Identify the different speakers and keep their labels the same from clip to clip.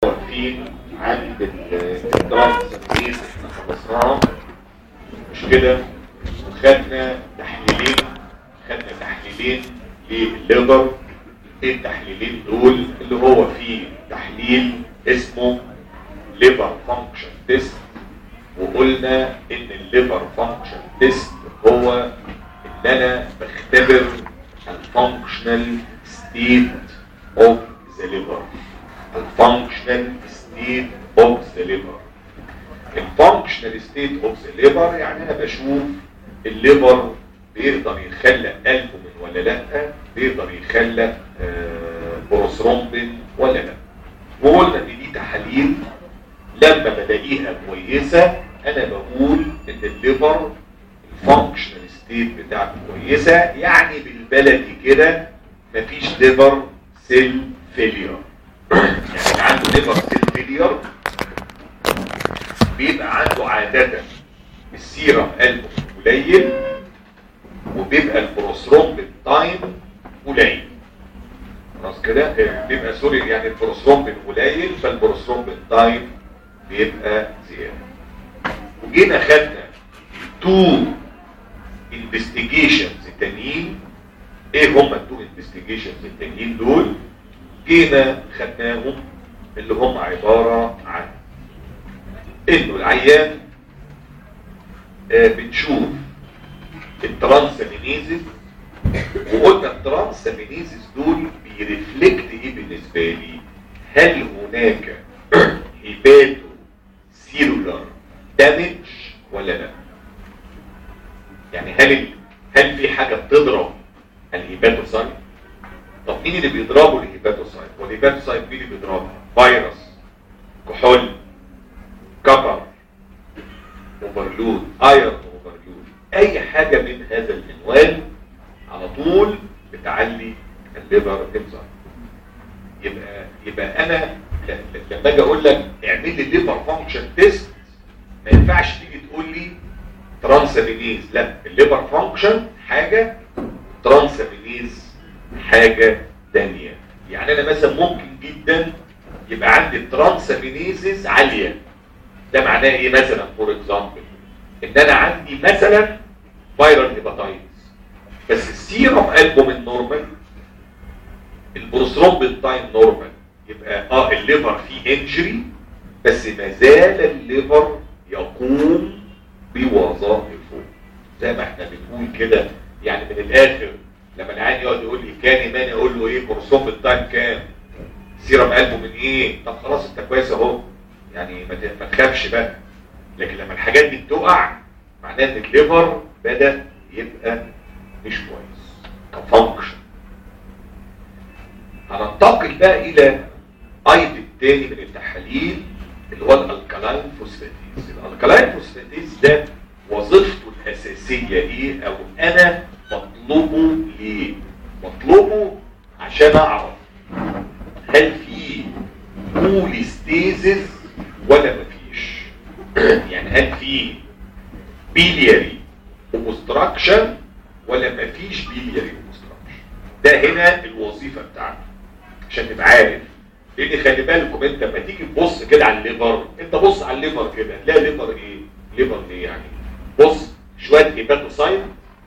Speaker 1: واقفين عند الترانسفير احنا خلصناها مش كده وخدنا تحليلين خدنا تحليلين للليبر ايه التحليلين دول اللي هو فيه تحليل اسمه ليبر فانكشن تيست وقلنا ان الليبر فانكشن تيست هو ان انا بختبر الفانكشنال ستيت اوف ذا ليبر الفانكشنال ستيت اوف ذا ليبر الفانكشنال ستيت اوف ذا ليبر يعني انا بشوف الليبر بيقدر يخلق البومين ولا لا بيقدر يخلق آه بروثرومبين ولا لا وقلنا ان دي تحاليل لما بلاقيها كويسه انا بقول ان الليبر الفانكشنال ستيت بتاعته كويسه يعني بالبلدي كده مفيش ليبر سيل فيلير يعني عنده ليبر سيل فيلير بيبقى عنده عادة السيرم قلبه قليل وبيبقى البروثرومبين تايم قليل خلاص كده بيبقى سوري يعني البروثرومبين قليل فالبروثرومبين تايم بيبقى زيادة وجينا خدنا تو انفستيجيشنز التانيين ايه هم التو انفستيجيشنز التانيين دول جينا خدناهم اللي هم عبارة عن انه العيان آه بنشوف الترانسامينيزز وقلنا الترانسامينيزز دول بيرفلكت ايه بالنسبة لي هل هناك هيباتو سيلولار دامج ولا لا يعني هل هل في حاجة بتضرب الهيباتوسايت طب مين اللي بيضربه الهيباتوسايت والهيباتوسايت مين اللي بيضربها فيروس كحول كبر اوفرلود ايرون اوفرلود اي حاجة من هذا المنوال على طول بتعلي الليبر انزايم يبقى يبقى انا لما اجي اقول لك اعمل لي الليبر فانكشن تيست ما ينفعش تيجي تقول لي ترانسامينيز لا الليبر فانكشن حاجه ترانسامينيز حاجه ثانيه يعني انا مثلا ممكن جدا يبقى عندي الترانسامينيزز عاليه ده معناه ايه مثلا فور اكزامبل ان انا عندي مثلا فيرال هيباتايتس بس السيرم البومين نورمال البروثرومبين تايم نورمال يبقى اه الليفر فيه انجري بس ما زال الليفر يقوم بوظائفه زي ما احنا بنقول كده يعني من الاخر لما العيان يقعد يقول لي كان ايمان اقول له ايه بروثرومبين تايم كام سيرم قلبه من ايه طب خلاص انت كويس اهو يعني ما تخافش بقى لكن لما الحاجات دي بتقع معناه ان الليفر بدا يبقى مش كويس كفانكشن هننتقل بقى الى ايض الثاني من التحاليل اللي هو الالكالاين فوسفاتيز الالكالاين فوسفاتيز ده وظيفته الاساسيه ايه او انا مطلوبه ليه مطلوبه عشان اعرف هل في كوليستيزز ولا مفيش يعني هل في بيلياري اوبستراكشن ولا مفيش بيلياري اوبستراكشن ده هنا الوظيفه بتاعته عشان تبقى عارف لان خلي بالكم انت لما تيجي تبص كده على الليفر انت بص على الليفر كده تلاقي ليفر ايه ليفر ايه يعني بص شويه هيباتوسايت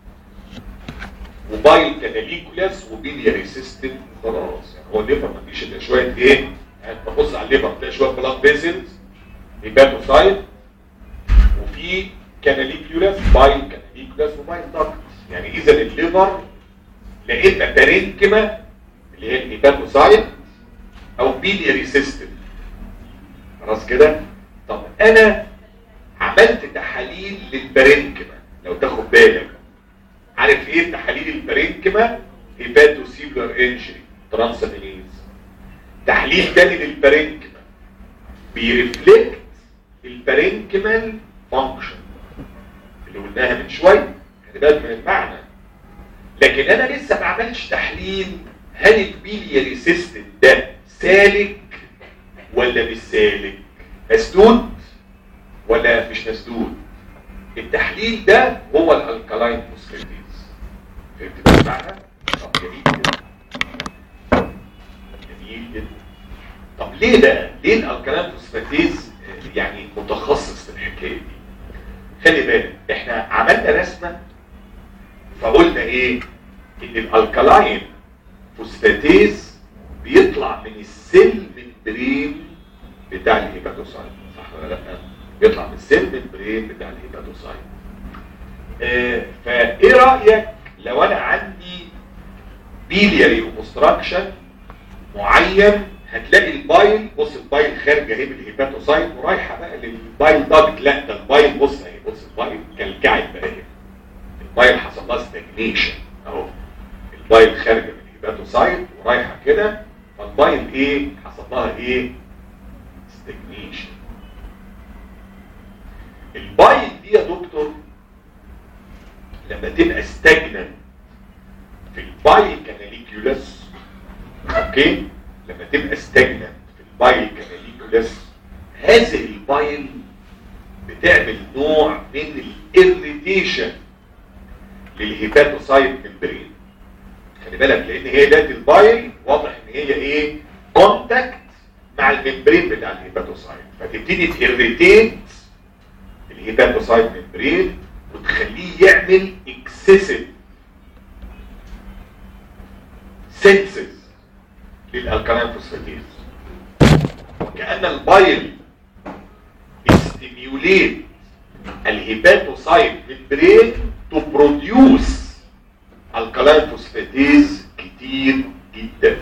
Speaker 1: وبايل كاناليكولاس وبيلياري سيستم خلاص يعني هو الليفر ما فيش الا شويه ايه يعني تبص على الليفر تلاقي شويه بلاد فيسلز هيباتوسايت وفي كاناليكولاس بايل كاناليكولاس وبايل داكتس يعني اذا الليفر لقينا بارينكما اللي هي الهيباتوسايت او بيلياري سيستم خلاص كده طب انا عملت تحاليل للبارينكما لو تاخد بالك عارف ايه تحاليل البارينكما هيباتوسيلولار انجري ترانسامينيز تحليل تاني للبارينكما بيرفلكت البارينكمال فانكشن اللي قلناها من شويه خلي بالك من المعنى لكن انا لسه ما عملتش تحليل هل البيلياري سيستم ده سالك ولا مش سالك مسدود ولا مش مسدود التحليل ده هو الالكالاين فوسفاتيز فهمت بقى المعنى طب جميل جدا جميل جدا طب ليه بقى ليه الالكالين فوسفاتيز آه، يعني متخصص في الحكايه دي خلي بالك احنا عملنا رسمه فقلنا ايه ان الالكالاين فوسفاتيز بيطلع من السيل ممبرين بتاع الهيباتوسايت صح ولا لا بيطلع من السيل ممبرين بتاع الهيباتوسايت آه فايه رايك لو انا عندي بيلياري اوبستراكشن معين هتلاقي البايل بص البايل خارجه اهي من الهيباتوسايت ورايحه بقى للبايل داكت لا ده البايل بص اهي بص البايل كلكعت بقى اهي البايل حصل لها ستاجنيشن اهو البايل خارجه من الهيباتوسايت ورايحه كده فالبايل ايه حصل لها ايه ستاجنيشن البايل دي يا دكتور لما تبقى ستاجننت في البايل كاناليكيولاس اوكي لما تبقى ستاجننت في البايل كاناليكولاس هذه البايل بتعمل نوع من الاريتيشن للهيباتوسايت ممبرين خلي بالك لان هي دات البايل واضح ان هي ايه كونتاكت مع الممبرين بتاع الهيباتوسايت فتبتدي تيريتيت الهيباتوسايت ممبرين وتخليه يعمل اكسسيف سنسز للالكالين فوسفاتيز وكأن البايل استيميوليت الهيباتوسايت ممبرين تو بروديوس الكالين فوسفاتيز كتير جدا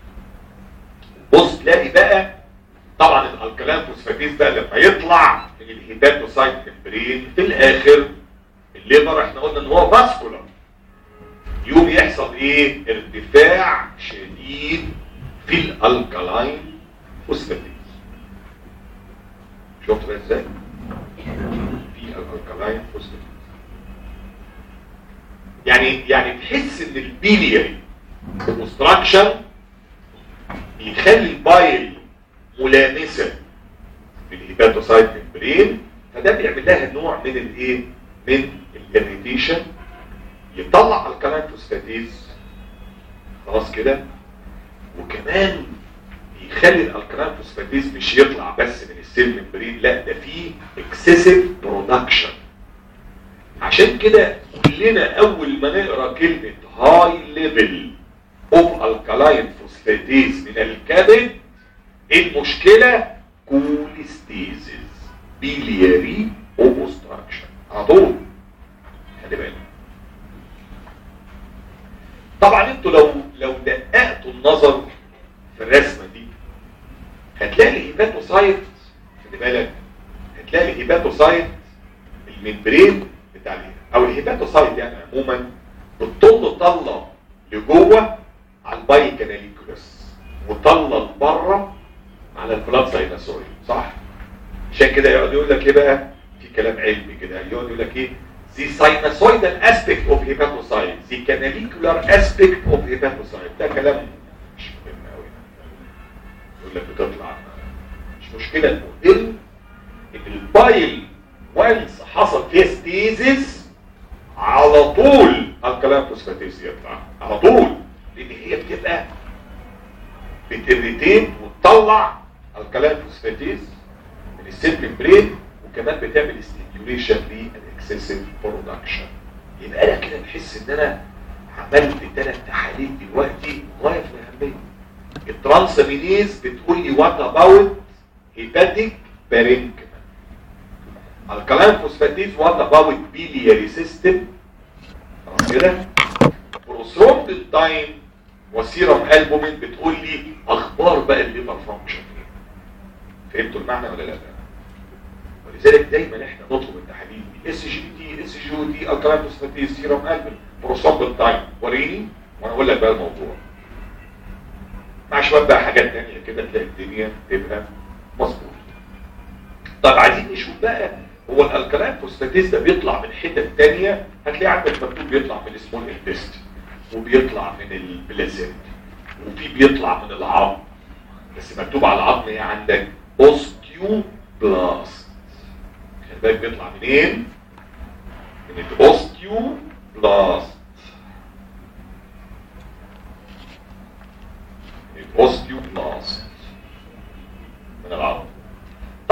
Speaker 1: بص تلاقي بقى طبعا الالكالين فوسفاتيز بقى لما يطلع من الهيباتوسايت ممبرين في الاخر الليبر احنا قلنا ان هو فاسكولار يوم يحصل ايه ارتفاع شديد في الالكالاين فوسفاتيز شفت بقى ازاي في الالكالاين فوسفاتيز يعني يعني تحس ان البيلياري اوبستراكشن يخلي البايل ملامسه بالهيباتوسايت ممبرين فده بيعمل لها نوع من الايه من الاريتيشن يطلع الكالين فوسفاتيز خلاص كده وكمان يخلي الالكالين فوسفاتيز مش يطلع بس من السيل ممبرين لا ده فيه اكسسيف برودكشن عشان كده كلنا اول ما نقرا كلمه هاي ليفل اوف الكالين فوسفاتيز من الكبد المشكله كوليستيزيس بيلياري اوبستراكشن على طول خلي بالك طبعا انتوا لو لو دققتوا النظر في الرسمه دي هتلاقي الهيباتوسايت خلي بالك هتلاقي الهيباتوسايت الممبرين بتاع الهيباتوسايت او الهيباتوسايت يعني عموما بتطل طله لجوه على الباي كاناليكولاس وطله لبره على البلاد سايناسويد صح عشان كده يقعد يقول لك ايه بقى في كلام علمي كده يقعد يقول لك ايه the sinusoidal aspect of hepatocyte the canalicular aspect of hepatocyte ده كلام مش مهم قوي يقول لك بتطلع مش مشكله المهم ان البايل وانس حصل فيها ستيزيس على طول الكلام فوسفاتيز يطلع على طول لان هي بتبقى بتريتين وتطلع الكلام فوسفاتيز من السيل ممبرين وكمان بتعمل ستيميوليشن للاكسسيف برودكشن يبقى انا كده بحس ان انا عملت ثلاث تحاليل دلوقتي غايه في الاهميه الترانسامينيز بتقول لي وات اباوت هيباتيك بارينكما الكلام فوسفاتيز وات اباوت بيلياري سيستم خلاص كده بروثرومبين تايم وسيرم البومين بتقول لي اخبار بقى الليفر فانكشن فهمتوا المعنى ولا لا ولذلك دايما احنا نطلب التحاليل دي اس جي تي اس جي او تي الكلام فوسفاتيز سيرم البومين بروثرومبين تايم وريني وانا اقول لك بقى الموضوع مع شويه بقى حاجات تانية كده تلاقي الدنيا تبقى مظبوطه طب عايزين نشوف بقى هو الالكالين فوسفاتيز ده بيطلع من حتت تانية هتلاقي عندك مكتوب بيطلع من السمول انتست وبيطلع من البلازنت وفي بيطلع من العظم بس مكتوب على العظم ايه عندك اوستيو بلاست خلي بالك بيطلع منين من الاوستيو بلاست الاوستيو بلاست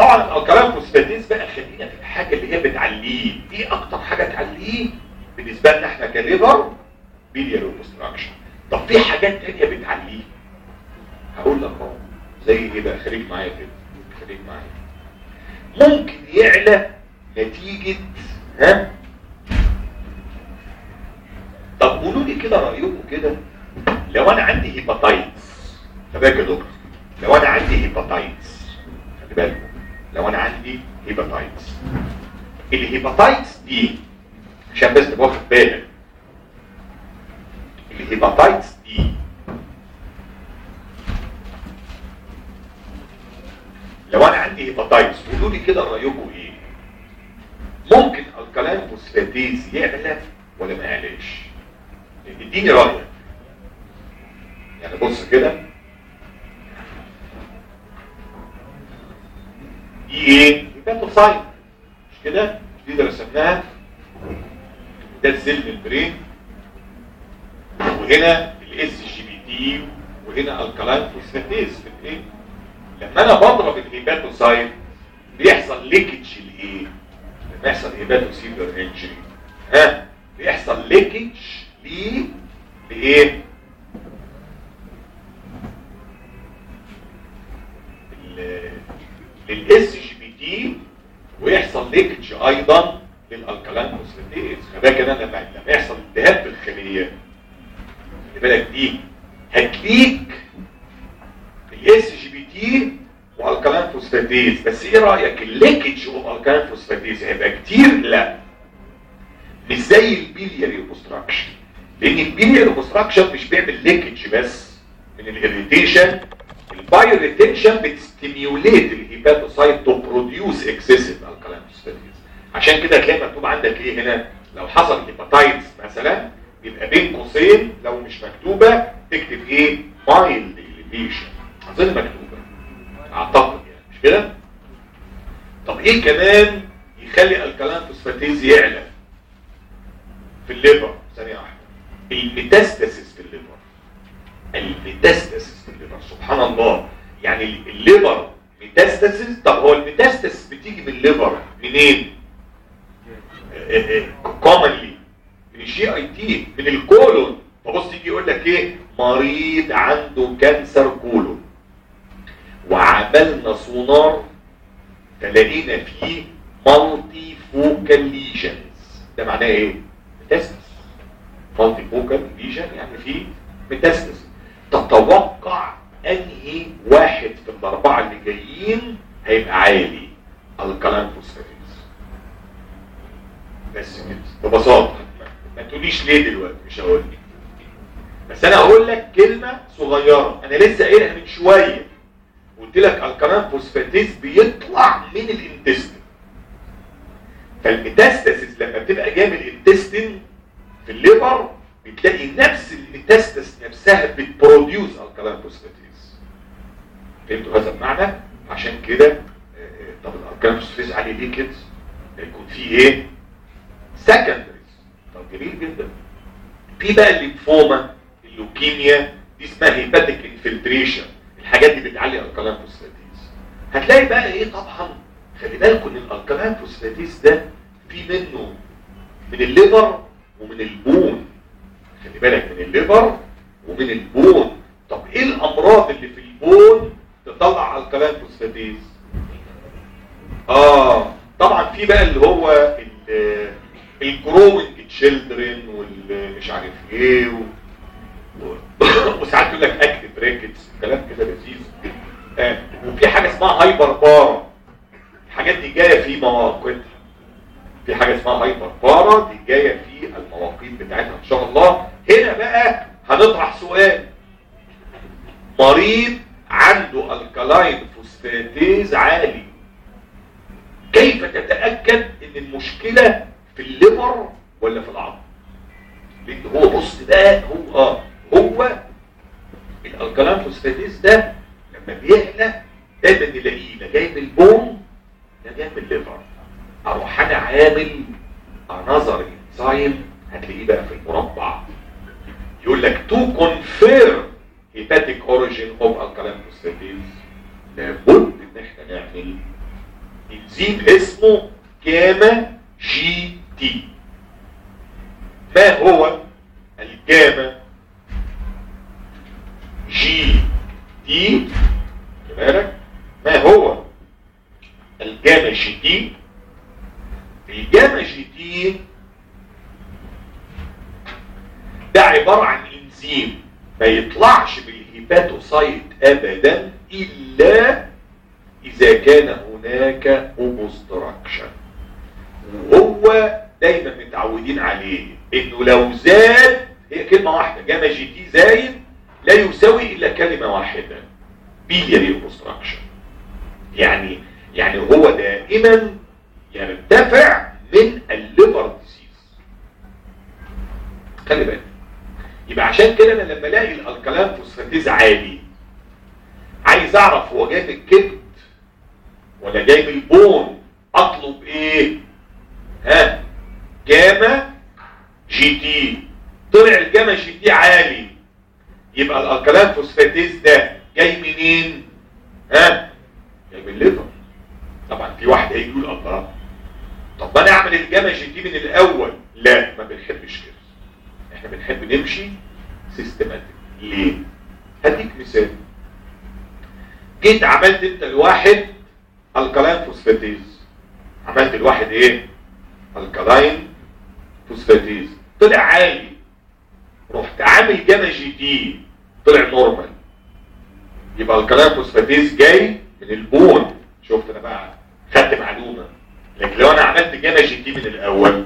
Speaker 1: طبعا الكلام فوسفاتيز بقى خلينا في الحاجه اللي هي بتعليه ايه اكتر حاجه تعليه بالنسبه لنا احنا كليفر بيلياري اوبستراكشن طب في حاجات تانية بتعليه هقول لك اهو زي ايه بقى خليك معايا كده خليك معايا ممكن يعلى نتيجة ها طب قولوا لي كده رأيكم كده لو انا عندي هيباتايتس خلي بالك يا دكتور لو انا عندي هيباتايتس خلي بالكم لو انا عندي هيباتايتس الهيباتايتس دي عشان بس تبقى واخد بالك الهيباتايتس دي لو انا عندي هيباتايتس قولوا لي كده رايكم ايه ممكن الكلام فوسفاتيز يعلى ولا ما يعلاش اديني رايك يعني بص كده دي ايه هيباتوسايت مش كده مش دي اللي رسمناها ده السيل ممبرين وهنا الاس جي بي تي وهنا الكلاين فوسفاتيز في الايه لما انا بضرب الهيباتوسايت بيحصل ليكج لايه لما يحصل هيباتوسيلر انجري ها بيحصل ليكج ليه لايه للاس جي بي تي ويحصل ليكج ايضا للالكالين فوسفاتيز خلي بالك انا لما لما يحصل التهاب في الخليه خلي بالك دي هتليك الاس جي بي تي والكالين فوسفاتيز بس ايه رايك الليكج اوف الكالين فوسفاتيز هيبقى كتير لا مش زي البيلياري اوبستراكشن لان البيلياري اوبستراكشن مش بيعمل ليكج بس من الاريتيشن البايو ريتنشن بتستيميوليت الهيباتوسايت تو بروديوس اكسسيف الكالين فوسفاتيز عشان كده هتلاقي مكتوب عندك ايه هنا لو حصل هيباتايتس مثلا يبقى بين قوسين لو مش مكتوبه تكتب ايه مايلد اليفيشن اظن مكتوبه اعتقد يعني مش كده طب ايه كمان يخلي الكالين فوسفاتيز يعلى في الليفر ثانيه واحده الميتاستاسيس في الليفر الميتاستاسيس في الليفر سبحان الله يعني الليفر ميتاستاسيس طب هو الميتاستاسيس بتيجي من الليفر منين كومنلي من الجي اي تي من الكولون فبص يجي يقول لك ايه مريض عنده كانسر كولون وعملنا سونار فلقينا فيه مالتي فوكال ليجنز ده معناه ايه ميتاستس مالتي فوكال ليجن يعني فيه ميتاستس تتوقع انهي واحد في الاربعه اللي جايين هيبقى عالي الكلام فوسفاتيز بس كده ببساطه ما تقوليش ليه دلوقتي مش هقول لك بس انا هقول لك كلمه صغيره انا لسه قايلها من شويه قلت لك الكلام فوسفاتيز بيطلع من الانتستين فالميتاستاسيس لما بتبقى جايه من الانتستين في الليبر بتلاقي نفس الميتاستاس نفسها بتبروديوس الكلام فوسفاتيز فهمتوا هذا المعنى عشان كده طب الكلام فوسفاتيز عليه ليه كده يكون فيه ايه سكندريز طب جميل جدا في بقى الليمفوما اللوكيميا دي اسمها هيباتيك انفلتريشن الحاجات دي بتعلي الكلام فوسفاتيز هتلاقي بقى ايه طبعا خلي بالكم ان الكلام فوسفاتيز ده في منه من الليفر ومن البون خلي بالك من الليفر ومن البون طب ايه الامراض اللي في البون تطلع الكلام فوسفاتيز اه طبعا في بقى اللي هو الجروينج تشيلدرن والمش عارف ايه و... و... وساعات يقول لك اكتف ريكتس كلام كده لذيذ آه. وفي حاجه اسمها هايبر بارا الحاجات دي جايه في مواقيتها في حاجه اسمها هايبر بارا دي جايه في المواقيت بتاعتها ان شاء الله هنا بقى هنطرح سؤال مريض عنده الكلاين فوسفاتيز عالي كيف تتاكد ان المشكله في الليفر ولا في العظم لان هو بص بقى هو اه هو الالكالين فوسفاتيز ده لما بيعلى دايما نلاقيه لا جاي من البون لا جاي من الليفر اروح انا عامل انظر انزايم هتلاقيه بقى في المربع يقول لك تو كونفيرم هيباتيك اوريجين اوف الكالين فوسفاتيز لابد ان احنا نعمل انزيم اسمه جاما جي تي ما هو الجاما جي تي بالك ما هو الجاما جي تي الجاما جي تي ده عبارة عن انزيم ما يطلعش بالهيباتوسايت ابدا الا اذا كان هناك اوبستراكشن وهو دايما متعودين عليه انه لو زاد هي كلمة واحدة جاما جي تي زايد لا يساوي الا كلمة واحدة بيلياري اوبستراكشن يعني يعني هو دائما يرتفع من الليفر ديزيز خلي بالك يبقى عشان كده انا لما الاقي الالكالين فوسفاتيز عالي عايز اعرف هو جاي من الكبد ولا جاي من البون اطلب ايه ها جاما جي تي طلع الجاما جي تي عالي يبقى الالكالين فوسفاتيز ده جاي منين ها جاي من الليفر طبعا في واحد هيجي يقول الله طب انا اعمل الجاما جي تي من الاول لا ما بنحبش كده احنا بنحب نمشي سيستماتيك ليه هديك مثال جيت عملت انت الواحد الكلاين فوسفاتيز عملت الواحد ايه الكلاين فوسفاتيز طلع عالي رحت عامل جاما جي تي طلع نورمال يبقى الكلاين فوسفاتيز جاي من البون شفت انا بقى خدت معلومه لكن لو انا عملت جاما جي تي من الاول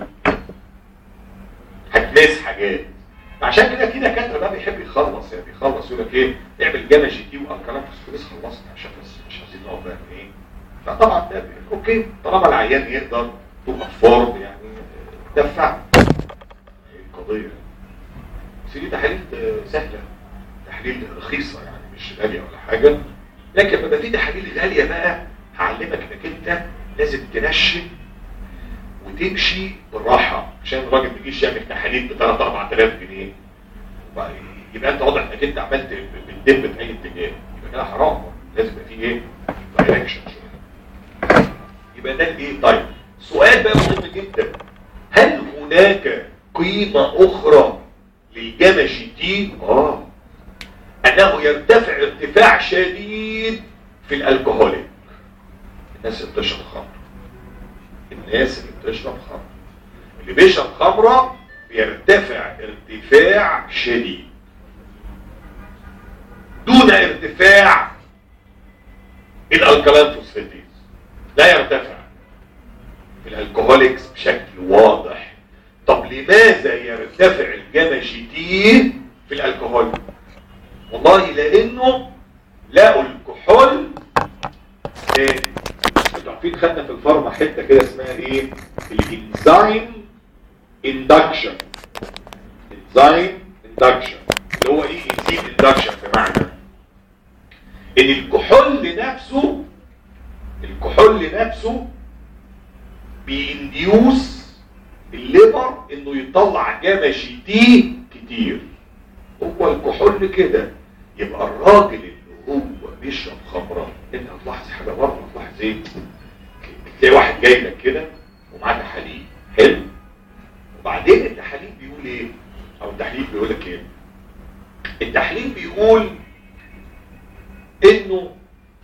Speaker 1: هتمس حاجات عشان كده في دكاتره بقى بيحب يخلص يعني بيخلص يقول لك ايه اعمل جاما جي تي والكلام فوسفوريس خلصنا عشان بس مش عايزين نقعد بقى ايه فطبعا ده اوكي طالما العيان يقدر تبقى فورم يعني دفع القضيه بس دي تحاليل سهله تحاليل رخيصه يعني مش غاليه ولا حاجه لكن لما في تحاليل غاليه بقى هعلمك انك انت لازم تنشن وتمشي بالراحة عشان الراجل ما يجيش يعمل تحاليل ب 3 4000 جنيه يبقى انت واضح انك انت عملت بتدب في اي اتجاه يبقى كده حرام لازم يبقى فيه ايه؟ دايركشن يبقى ده ايه؟ طيب سؤال بقى مهم جدا هل هناك قيمة اخرى للجاما جي تي؟ اه انه يرتفع ارتفاع شديد في الالكهوليك الناس اللي بتشرب خمر الناس اللي بتشرب خمر اللي بيشرب خمرة بيرتفع ارتفاع شديد دون ارتفاع الالكالين فوسفاتيز لا يرتفع الالكهوليكس بشكل واضح طب لماذا يرتفع الجاما جي تي في الالكهول والله لانه لقوا الكحول تاني انتوا عارفين خدنا في الفارما حته كده اسمها ايه الانزيم اندكشن انزيم اندكشن اللي هو ايه انزيم اندكشن بمعنى ان الكحول نفسه الكحول نفسه بينديوس الليبر انه يطلع جاما جي تي كتير هو الكحول كده يبقى الراجل اللي هو بيشرب خمره انت هتلاحظ حاجه برضه هتلاحظ ايه تلاقي واحد جاي لك كده ومعاه تحاليل حلو وبعدين التحاليل بيقول ايه او التحليل بيقول لك ايه التحليل بيقول انه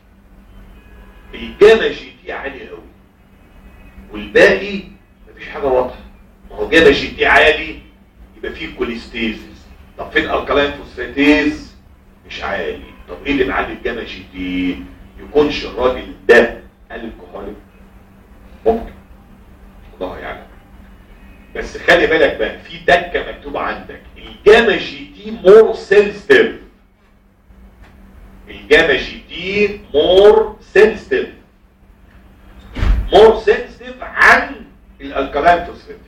Speaker 1: الجاما جي تي عالي قوي والباقي مفيش حاجه واضحه ما هو جاما جي تي عالي يبقى فيه كوليستيزيس طب فين الكلاين فوسفاتيز مش عالي طب ايه اللي معلي الجاما جي تي يكونش الراجل ده الكحوليك ممكن الله يعلم بس خلي بالك بقى في دكه مكتوبه عندك الجاما جي تي مور سنسيتيف الجاما جي تي مور سنسيتيف مور سنسيتيف عن الالكالين فوسفاتيز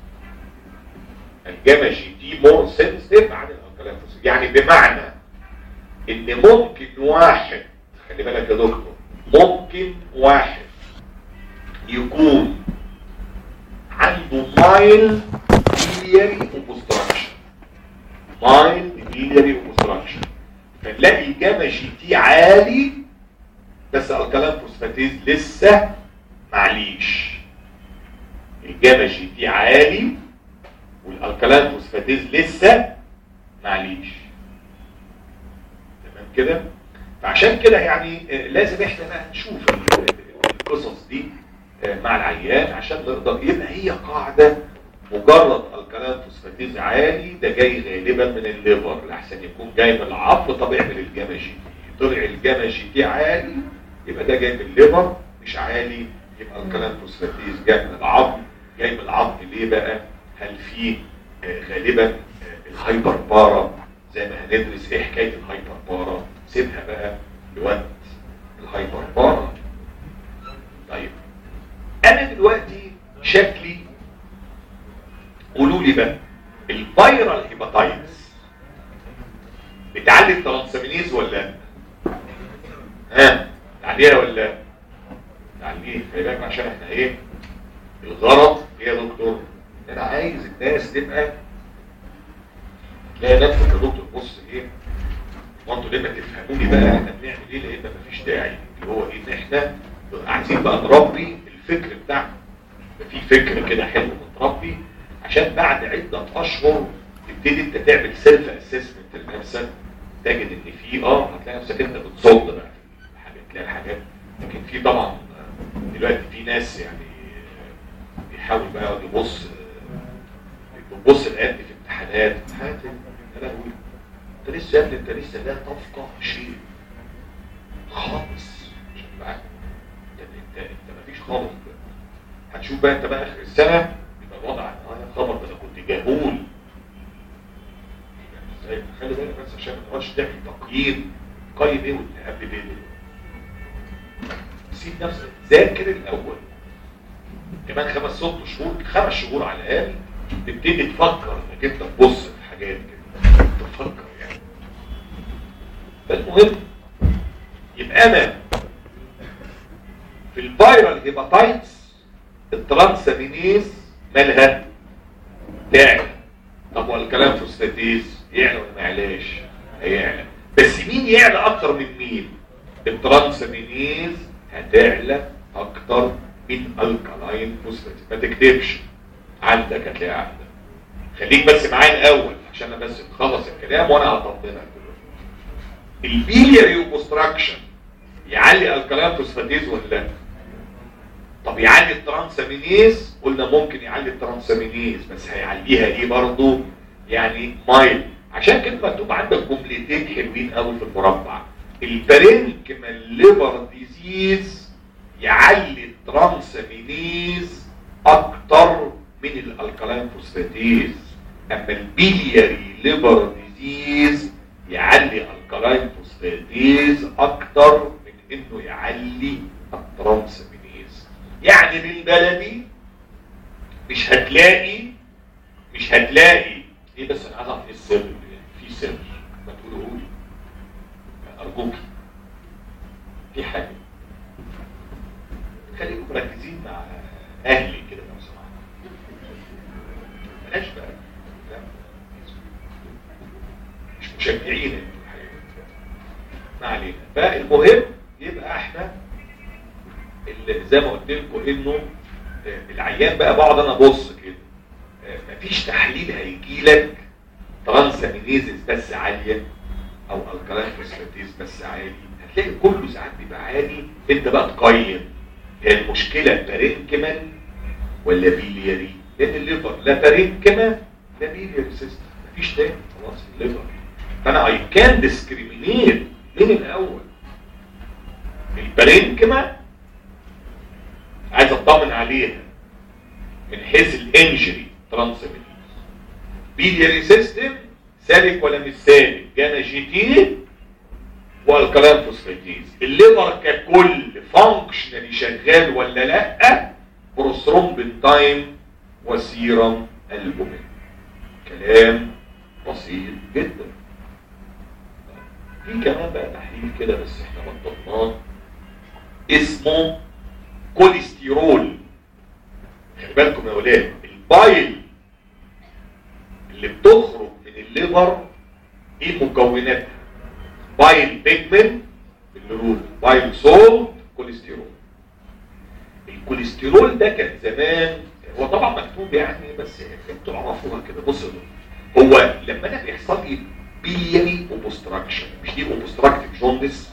Speaker 1: الجاما جي تي مور سنسيتيف عن الالكالين فوسفاتيز يعني بمعنى ان ممكن واحد خلي بالك يا دكتور ممكن واحد يكون عنده مايل بيلياري اوبستراكشن مايل بيلياري اوبستراكشن فنلاقي الجاما جي تي عالي بس الكلام فوسفاتيز لسه معليش الجاما جي تي عالي والالكالين فوسفاتيز لسه معليش تمام كده فعشان كده يعني آه، لازم احنا بقى نشوف ال- القصص دي آه، مع العيان عشان نقدر يبقى هي قاعده مجرد الكالين فوسفاتيز عالي ده جاي غالبا من الليفر لحسن يكون جاي من العظم طب اعمل الجاما جي تي طلع الجاما جي تي عالي يبقى ده جاي من الليفر مش عالي يبقى الكالين فوسفاتيز جاي من العظم جاي من العظم ليه بقى هل في آه، غالبا آه، الهايبر بارا زي ما هندرس ايه حكايه الهايبر بارا سيبها بقى لوقت الهايبر بارا طيب انا دلوقتي شكلي قولوا لي بقى الفيرال هيباتايتس بتعلي الترانسامينيز ولا لا؟ ها تعليها ولا لا؟ تعليها خلي بالك عشان احنا ايه الغرض ايه يا دكتور انا عايز الناس تبقى تلاقي نفسك يا دكتور بص ايه وانتوا ليه ما تفهموني بقى احنا بنعمل ايه لان مفيش داعي اللي هو ايه ان احنا عايزين بقى نربي الفكر بتاعنا يبقى في فكر كده حلو متربي عشان بعد عدة اشهر تبتدي انت تعمل سيلف اسسمنت لنفسك تجد ان في اه هتلاقي نفسك انت بتصد بقى في الحاجات تلاقي الحاجات لكن في طبعا آه، دلوقتي في ناس يعني آه، بيحاول بقى يقعد يبص آه، بيبص الآن في امتحانات امتحانات يا لهوي انت لسه يا ابني انت لسه لا تفقه شيء خالص عشان تبقى عارف. يعني انت انت مفيش خالص هتشوف بقى انت بقى اخر السنه يبقى الوضع اه يا خبر ده انا كنت جهول يعني ازاي خلي بالك بس عشان ما تقعدش تعمل تقييم قيم ايه واللي قبل ايه سيب نفسك ذاكر الاول كمان خمس ست شهور خمس شهور على الاقل تبتدي تفكر انك انت تبص في حاجات كده تفكر يعني فالمهم يبقى انا في الفيرال هيباتايتس الترانسامينيز مالها تعلى طب والكلام فوسفاتيز يعلى ولا ما يعلاش هيعلى بس مين يعلى اكتر من مين الترانسامينيز هتعلى اكتر من الكالاين فوسفاتيز ما تكتبش عندك هتلاقي عندك خليك بس معايا الاول عشان انا بس نخلص الكلام وانا هطمنك دلوقتي البيلياري اوبستراكشن يعلي الكالين فوسفاتيز ولا لا طب يعلي الترانسامينيز قلنا ممكن يعلي الترانسامينيز بس هيعليها ايه برضه يعني مايل عشان كده مكتوب عندك جملتين حلوين قوي في المربع البارينكمال ليفر ديزيز يعلي الترانسامينيز اكتر من الالكالين فوسفاتيز اما البيلياري ليفر ديزيز يعلي الكالين فوسفاتيز اكتر من انه يعلي الترانسامينيز يعني بالبلدي مش هتلاقي مش هتلاقي ايه بس انا عايز اعرف ايه السر في سر ما تقوله لي ارجوك في حاجه خليكم مركزين مع اهلي كده لو سمحت بلاش بقى لا. مش مشجعين انتوا الحقيقه ما علينا فالمهم يبقى احنا اللي زي ما قلت لكم انه آه، العيان بقى بقعد انا ابص كده آه، مفيش تحليل هيجي لك ترانسامينيزس بس عاليه او الكالين فوسفاتيز بس عالي هتلاقي كله ساعات بيبقى عالي انت بقى تقيم هي المشكله بارينكمان ولا بيلياري لان الليفر لا بارينكما لا بيلياري سيستم مفيش تاني خلاص الليفر فانا اي كان ديسكريمينيت من الاول البارينكما عايز اطمن عليها من حيث الانجري ترانسمينيز بيلياري سيستم سالك ولا مش سالك جانا جي تي والكلام فوسفاتيز الليفر ككل فانكشنالي شغال ولا لا بروسترومبين تايم وسيرم البومين كلام بسيط جدا في كمان بقى تحليل كده بس احنا بطلناه اسمه كوليسترول خلي بالكم يا ولاد البايل اللي بتخرج من الليفر ايه مكوناتها بايل بيجمنت اللي هو بايل سولت كوليسترول الكوليسترول ده كان زمان هو طبعا مكتوب يعني بس انتوا عرفوها كده بصوا هو لما انا بيحصل لي بيلياري اوبستراكشن مش دي اوبستراكتيف جوندس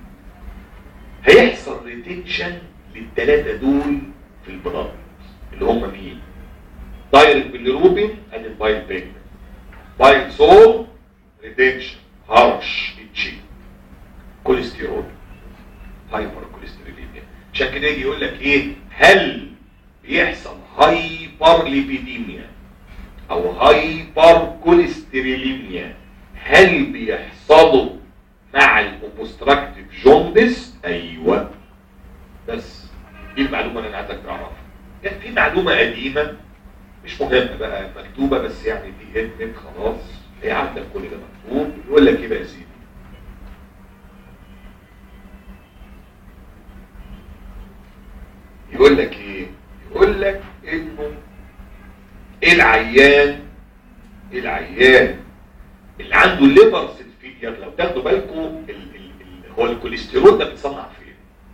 Speaker 1: هيحصل ريتنشن للثلاثه دول في البلاد اللي هم مين دايركت بالروبين اند البايل بيجمنت بايل سول ريتنشن هارش اتشي كوليسترول هايبر كوليستروليميا عشان كده يجي يقول لك ايه هل بيحصل هايبر ليبيديميا او هايبر كوليستروليميا هل بيحصلوا مع الاوبستراكتيف جوندس ايوه بس دي المعلومه اللي انا عايزك تعرفها كان في معلومه قديمه مش مهمه بقى مكتوبه بس يعني دي ادمت خلاص هي عندك كل ده مكتوب يقول لك ايه بقى يا سيدي يقول لك ايه يقول لك انه العيان العيان اللي عنده ليفر سيلفيديا لو تاخدوا بالكم ال ال ال هو الكوليسترول ده بيتصنع فين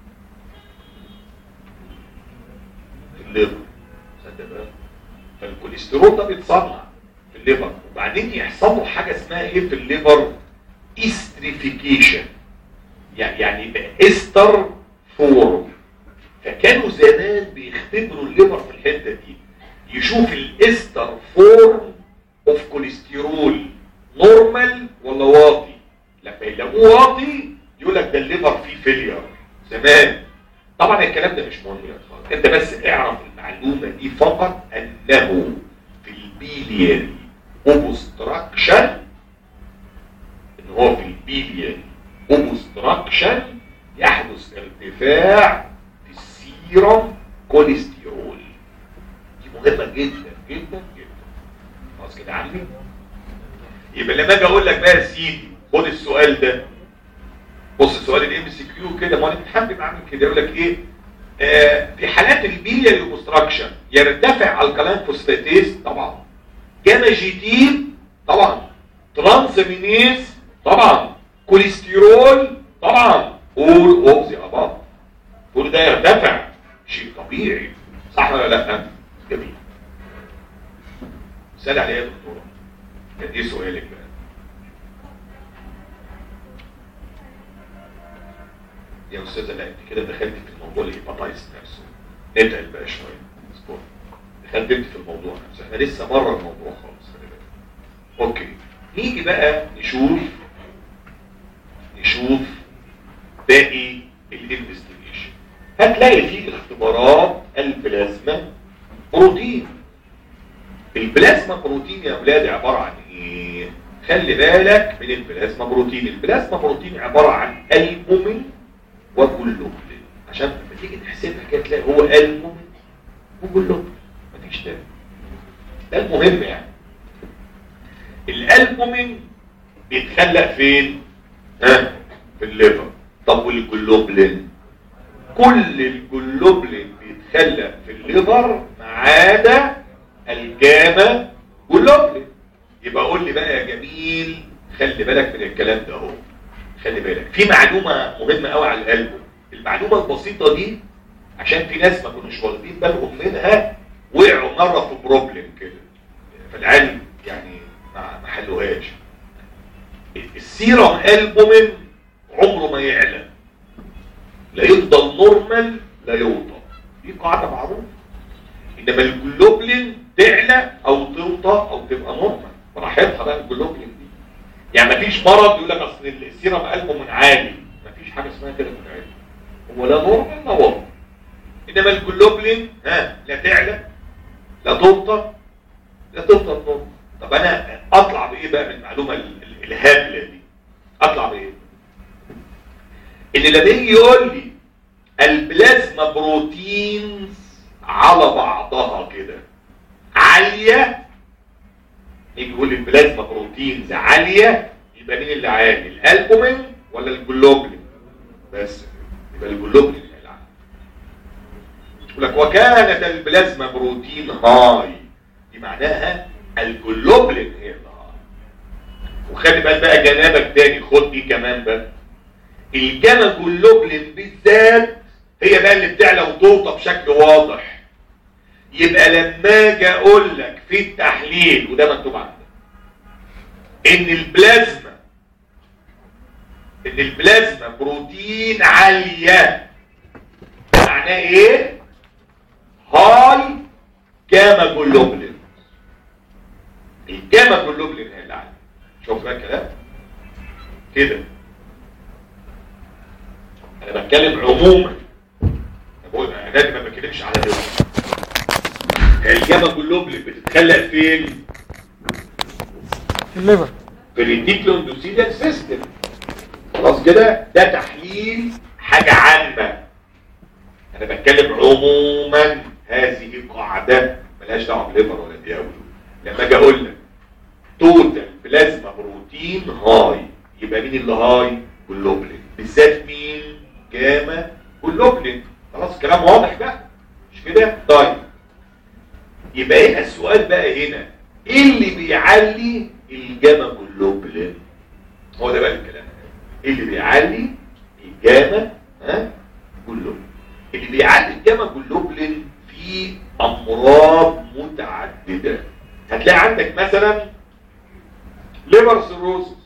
Speaker 1: في الليفر صدق بقى فالكوليسترول ده بيتصنع في الليفر وبعدين يحصل له حاجه اسمها ايه في الليفر استريفيكيشن يعني يعني يبقى استر فورم فكانوا زمان بيختبروا الليفر في الحته دي يشوف الاستر فورم اوف كوليسترول نورمال ولا واطي لما يلاقوه واطي يقول لك ده الليفر فيه فيلير زمان طبعا الكلام ده مش مهم يا خالص انت بس اعرف المعلومه دي فقط انه في البيلياري اوبستراكشن ان هو في البيلياري اوبستراكشن يحدث ارتفاع في السيرم كوليسترول دي مهمه جدا جدا جدا خلاص كده عندي يبقى لما اجي اقول لك بقى يا سيدي خد السؤال ده بص السؤال الام سي كيو كده ما انا بتحب بعمل كده يقول لك ايه آه في حالات البيلياري اوبستراكشن يرتفع الكلام فوسفاتيز طبعا جاما جيتين طبعا ترانسامينيز طبعا كوليسترول طبعا all of the above كل ده يرتفع شيء طبيعي صح ولا لا جميل سأل عليها يا دكتوره كان ايه سؤالك بقى يا استاذه لا انت كده دخلت في الموضوع الهيباتايتس نفسه نتعب بقى شويه اصبر دخلت انت في الموضوع نفسه احنا لسه بره الموضوع خالص خلي بالك اوكي نيجي بقى نشوف نشوف باقي الانفستيجيشن هتلاقي في اختبارات البلازما بروتين البلازما بروتين يا اولاد عباره عن ايه خلي بالك من البلازما بروتين البلازما بروتين عباره عن البومين وجلوبلين عشان لما تيجي تحسبها كده تلاقي هو البومين وجلوبلين مفيش تاني ده المهم يعني الالبومين بيتخلق فين ها في الليفر طب والجلوبلين كل الجلوبلين بيتخلق في الليفر ما عدا الجاما جلوبلين يبقى قول لي بقى يا جميل خلي بالك من الكلام ده اهو خلي بالك في معلومه مهمه قوي على القلب المعلومه البسيطه دي عشان في ناس ما كانوش واخدين بالهم منها وقعوا مره في بروبلم كده في العلم يعني ما حلوهاش السيرم البومين عمره ما يعلى لا يفضل نورمال لا يوطى دي قاعده معروفه انما الجلوبلين تعلى او توطى او تبقى نورمال براحتها بقى الجلوبلين دي يعني مفيش مرض يقول لك اصل السيرم البومين عالي مفيش حاجه اسمها كده في العلم هو لا نورمال لا واطي انما الجلوبلين ها لا تعلى لا توطى لا توطى النورمال طب انا اطلع بايه بقى من المعلومه الهابله دي اطلع بايه ان لما يجي يقول لي البلازما بروتينز على بعضها كده عاليه يجي يقول لي البلازما بروتينز عاليه يبقى مين اللي عالي الالبومين ولا الجلوبلين بس يبقى الجلوبلين اللي عالي يقول لك وكانت البلازما بروتين هاي دي معناها الجلوبلين هي اللي هاي وخلي بالك بقى جنابك تاني خد دي كمان بقى الجاما جلوبلين بالذات هي بقى اللي بتعلى وتوطى بشكل واضح يبقى لما اجي اقول لك في التحليل وده مكتوب عندك ان البلازما ان البلازما بروتين عاليه معناه ايه هاي جاما جلوبلين الجاما جلوبلين هي اللي عاليه شوف بقى الكلام كده انا بتكلم عموما انا بقول انا دلوقتي ما بتكلمش على دلوقتي الجاما جلوبلين بتتخلق فين
Speaker 2: في الليفر
Speaker 1: في الريتيكولوندوسيليال سيستم خلاص كده ده تحليل حاجة عامة انا بتكلم عموما هذه قاعدة ملهاش دعوه بليفر ولا دياول لما اجي اقول لك توتال بلازما بروتين هاي يبقى مين اللي هاي جلوبلين بالذات مين جاما جلوبلين خلاص كلام واضح بقى مش كده طيب يبقى هنا السؤال بقى هنا ايه اللي بيعلي الجاما جلوبلين هو ده بقى الكلام ايه اللي بيعلي الجاما ها جلوبلين اللي بيعلي الجاما جلوبلين في امراض متعدده هتلاقي عندك مثلا ليبر سيروسس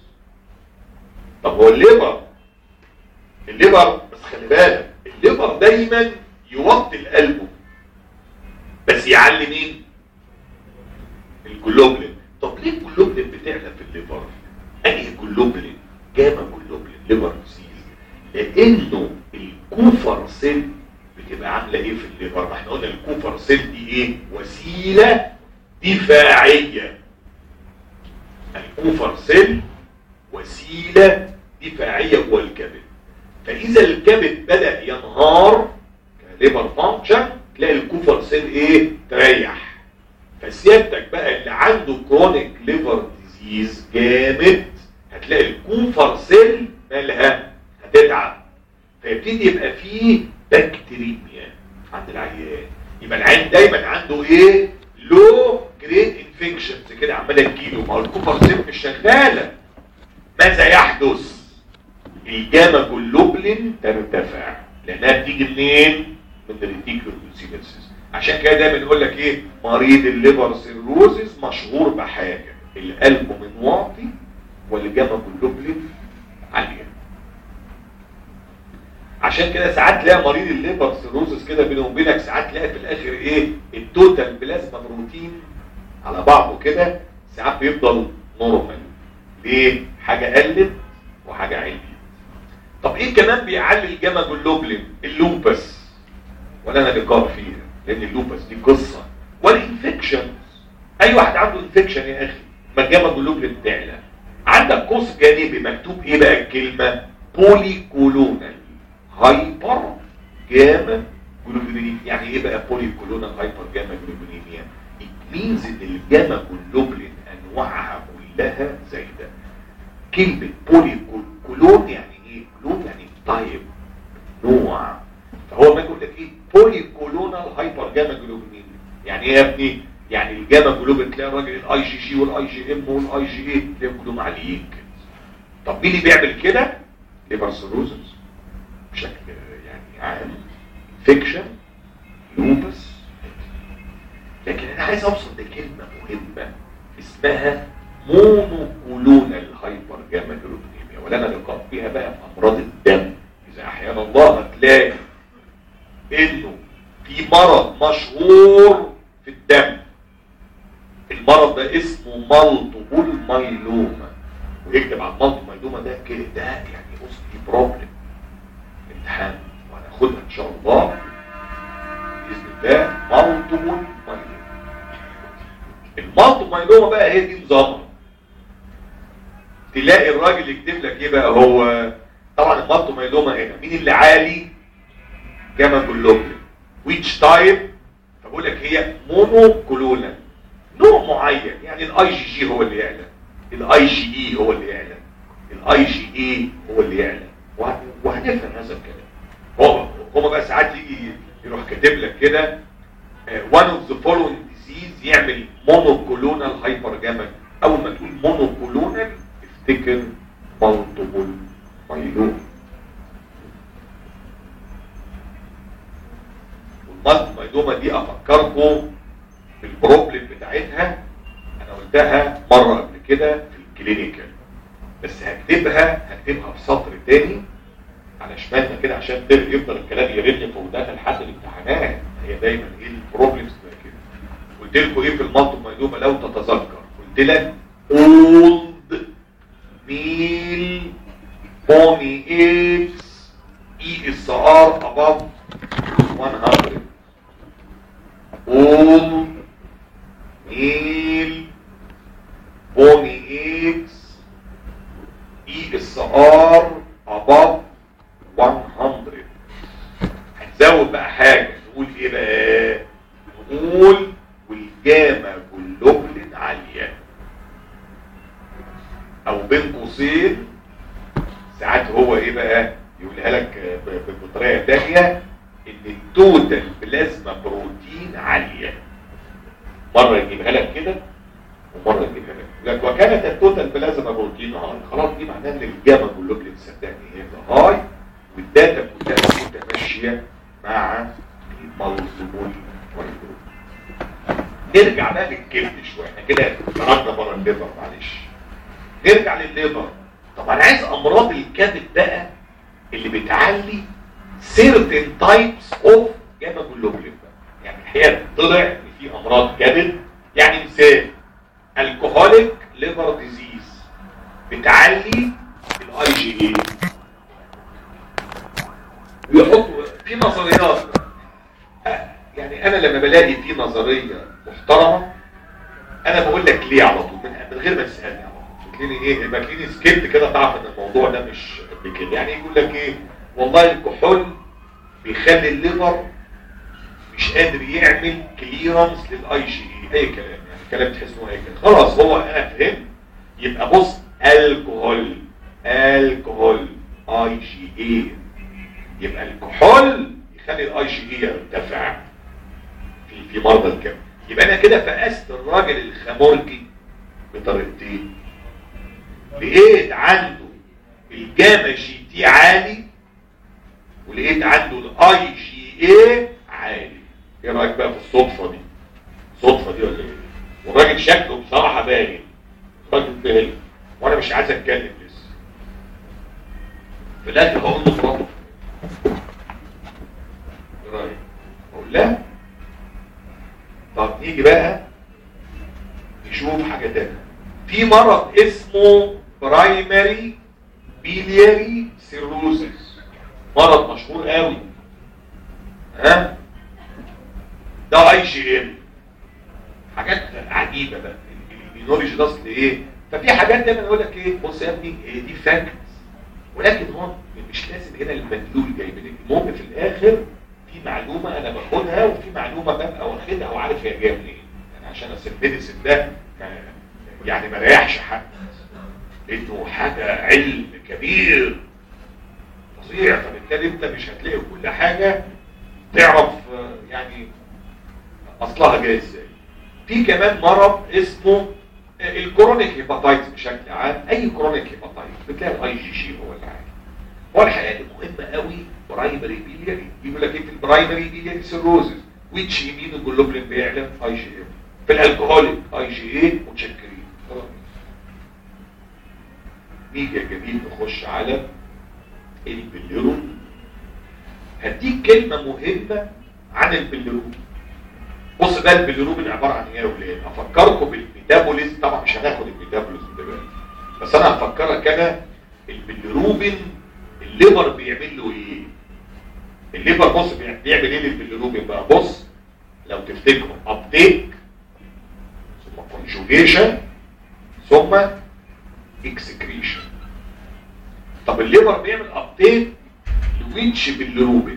Speaker 1: طب هو الليبر الليبر بس خلي بالك الليبر دايما يوطي القلب بس يعلي مين الجلوبلين طب ليه الجلوبلين بتعلى في الليبر انهي جلوبلين جاما جلوبلين ليبر ديزيز لانه الكوفر سيل بتبقى عامله ايه في الليبر ما احنا قلنا الكوفر سيل دي ايه وسيله دفاعيه الكوفر سيل وسيله دفاعيه جوه الكبد فاذا الكبد بدا ينهار كليبر فانكشن تلاقي الكوفر سيل ايه تريح فسيادتك بقى اللي عنده كرونيك ليفر ديزيز جامد هتلاقي الكوفر سيل مالها هتتعب فيبتدي يبقى فيه بكتيريميا عند العيان يبقى العيان دايما عنده ايه لو جريد انفكشنز كده عماله تجيله ما هو الكوفر سيل مش شغاله ماذا يحدث الجاما جلوبلين ترتفع لانها بتيجي منين من الريتيكولوسيلسيس عشان كده دايما يقول لك ايه مريض الليفر سيروزيس مشهور بحاجه القلب من واطي والجاما جلوبلين عاليه عشان كده ساعات تلاقي مريض الليفر سيروزيس كده بينه وبينك ساعات تلاقي في الاخر ايه التوتال بلازما بروتين على بعضه كده ساعات بيفضل نورمال ليه حاجه قلت وحاجه علت طب ايه كمان بيعلي الجاما جلوبلين اللوبس ولا انا لقاء فيها لان اللوبس دي قصه والانفكشنز اي واحد عنده انفكشن يا اخي ما الجاما جلوبلين تعلى عندك قوس جانبي مكتوب ايه بقى الكلمه بولي كولونال هايبر جاما جلوبلين يعني ايه بقى بولي كولونال هايبر جاما جلوبلينيا it means ان الجاما جلوبلين انواعها كلها زايده كلمه بولي كولون يعني ايه كولون يعني تايب نوع فهو ما يقول لك ايه بولي كولونال هايبر جاما جلوبلين يعني ايه يا ابني يعني الجاما جلوبين تلاقي الراجل الاي جي جي والاي جي ام والاي جي اي تلاقيهم كلهم عاليين كده طب مين اللي بيعمل كده ليبر سيروزس بشكل يعني عام فيكشن لوبس لكن انا عايز اوصل لكلمه مهمه اسمها مونوكولونال هايبر جاما جلوبينيميا ولا انا لقاء فيها بقى في امراض الدم اذا احيانا الله هتلاقي انه في مرض مشهور في الدم المرض ده اسمه مالتيبل مايلوما ويكتب على المالتيبل مايلوما ده كده ده يعني اوسكي بروبلم امتحان وهناخدها ان شاء الله باذن الله مالتيبل مايلوما المالتيبل مايلوما بقى هي دي نظامها تلاقي الراجل يكتب لك ايه بقى هو طبعا المالتيبل مايلوما هنا مين اللي عالي جاما جلوبلين which type فبقول لك هي مونوكلونال نوع معين يعني الاي جي جي هو اللي يعلى الاي جي اي هو اللي يعلى الاي جي اي هو اللي يعلى وهنفهم هذا الكلام هو هو بقى ساعات يجي يروح كاتب لك كده one of the following disease يعمل مونوكلونال هايبر جاما اول ما تقول مونوكلونال افتكر مالتيبل مايلوم المالتي مايلوما دي افكركم بالبروبلم بتاعتها انا قلتها مره قبل كده في الكلينيكال بس هكتبها هكتبها في سطر تاني على شمالنا كده عشان تل- يفضل الكلام يرن في ودانا لحد الامتحانات هي دايما ايه البروبلمز بتبقى كده قلت لكم ايه في المالتي مايلوما لو تتذكر قلت لك اولد ميل بوني ايبس اي اس ار above 100 all male bony eggs ESR above 100 هنزود بقى حاجة نقول ايه بقى نقول والجاما جلوبلين عالية او بين قوسين ساعات هو ايه بقى يقولها لك ب- ب- بطريقة تانية ان التوتال بلازما بروتين عالية مرة يجيبها لك كده ومرة يجيبها لك يقول لك وكانت التوتال بلازما بروتين هاي خلاص دي معناها ان الجاما جلوبلين صدقني هي هاي والداتا كلها متماشية مع المالتيبول مايلوما نرجع بقى للكبد شوية احنا كده خرجنا بره الليفر معلش نرجع للليفر طب انا عايز امراض الكبد بقى اللي بتعلي certain types of gamma globulin بقى. يعني الحقيقه طلع ان في امراض كبد يعني مثال الكحوليك ليفر ديزيز بتعلي الاي جي اي ويحطوا في نظريات آه، يعني انا لما بلاقي في نظريه محترمه انا بقول لك ليه على طول من من غير ما تسالني على طول تلاقيني ايه يبقى تلاقيني سكت كده تعرف ان الموضوع ده مش قد كده يعني يقول لك ايه والله الكحول بيخلي الليفر مش قادر يعمل كليرنس للاي جي اي اي كلام يعني كلام تحس انه اي كلام خلاص هو انا فهمت يبقى بص الكحول الكحول اي جي اي يبقى الكحول يخلي الاي جي اي يرتفع في في مرضى الكبد يبقى انا كده فقست الراجل الخمولجي بطريقتين لقيت عنده الجاما جي تي عالي ولقيت عنده الاي جي اي عالي ايه رايك بقى في الصدفه دي صدفه دي ولا ايه والراجل شكله بصراحه باين راجل باين وانا مش عايز اتكلم لسه في الاخر هقول له برافو ايه رايك اقول لا طب نيجي بقى نشوف حاجه تانية في مرض اسمه برايمري بيلياري سيروزس مرض مشهور قوي ها ده اي جي ام حاجات عجيبه بقى البيولوجي ده اصل ايه ففي حاجات دايما اقول لك ايه بص يا ابني إيه دي فاكتس ولكن هو مش لازم هنا المدلول جاي منين المهم في الاخر في معلومه انا باخدها وفي معلومه ببقى واخدها وعارف هي جايه منين يعني عشان اصل الميديسن ده يعني ما ريحش حد لانه حاجه علم كبير فظيع فبالتالي انت مش هتلاقي كل حاجه تعرف آه، يعني اصلها جاي ازاي في كمان مرض اسمه آه، الكرونيك هيباتايتس بشكل عام اي كرونيك هيباتايتس بتلاقي الاي جي جي هو اللي عالي هو الحقيقه دي مهمه قوي برايمري بيلياري يقول لك ايه في البرايمري بيلياري سيروزز ويتش يمين الجلوبلين بيعلى اي جي ام في الالكهوليك اي جي اي متشكرين خلاص. نيجي يا جميل نخش على البليرون هديك كلمة مهمة عن البليروبين بص بقى البليروبين عبارة عن ايه يا ولاد افكركم بالميتابوليزم طبعا مش هناخد الميتابوليزم دلوقتي بس انا هفكرك انا البليروبين الليبر بيعمل له ايه الليبر بص بيع- بيعمل ايه للبليروبين بقى بص لو تفتكروا ابتيك ثم كونجوجيشن ثم اكسكريشن طب الليبر بيعمل ابتيك لويتش بالروبين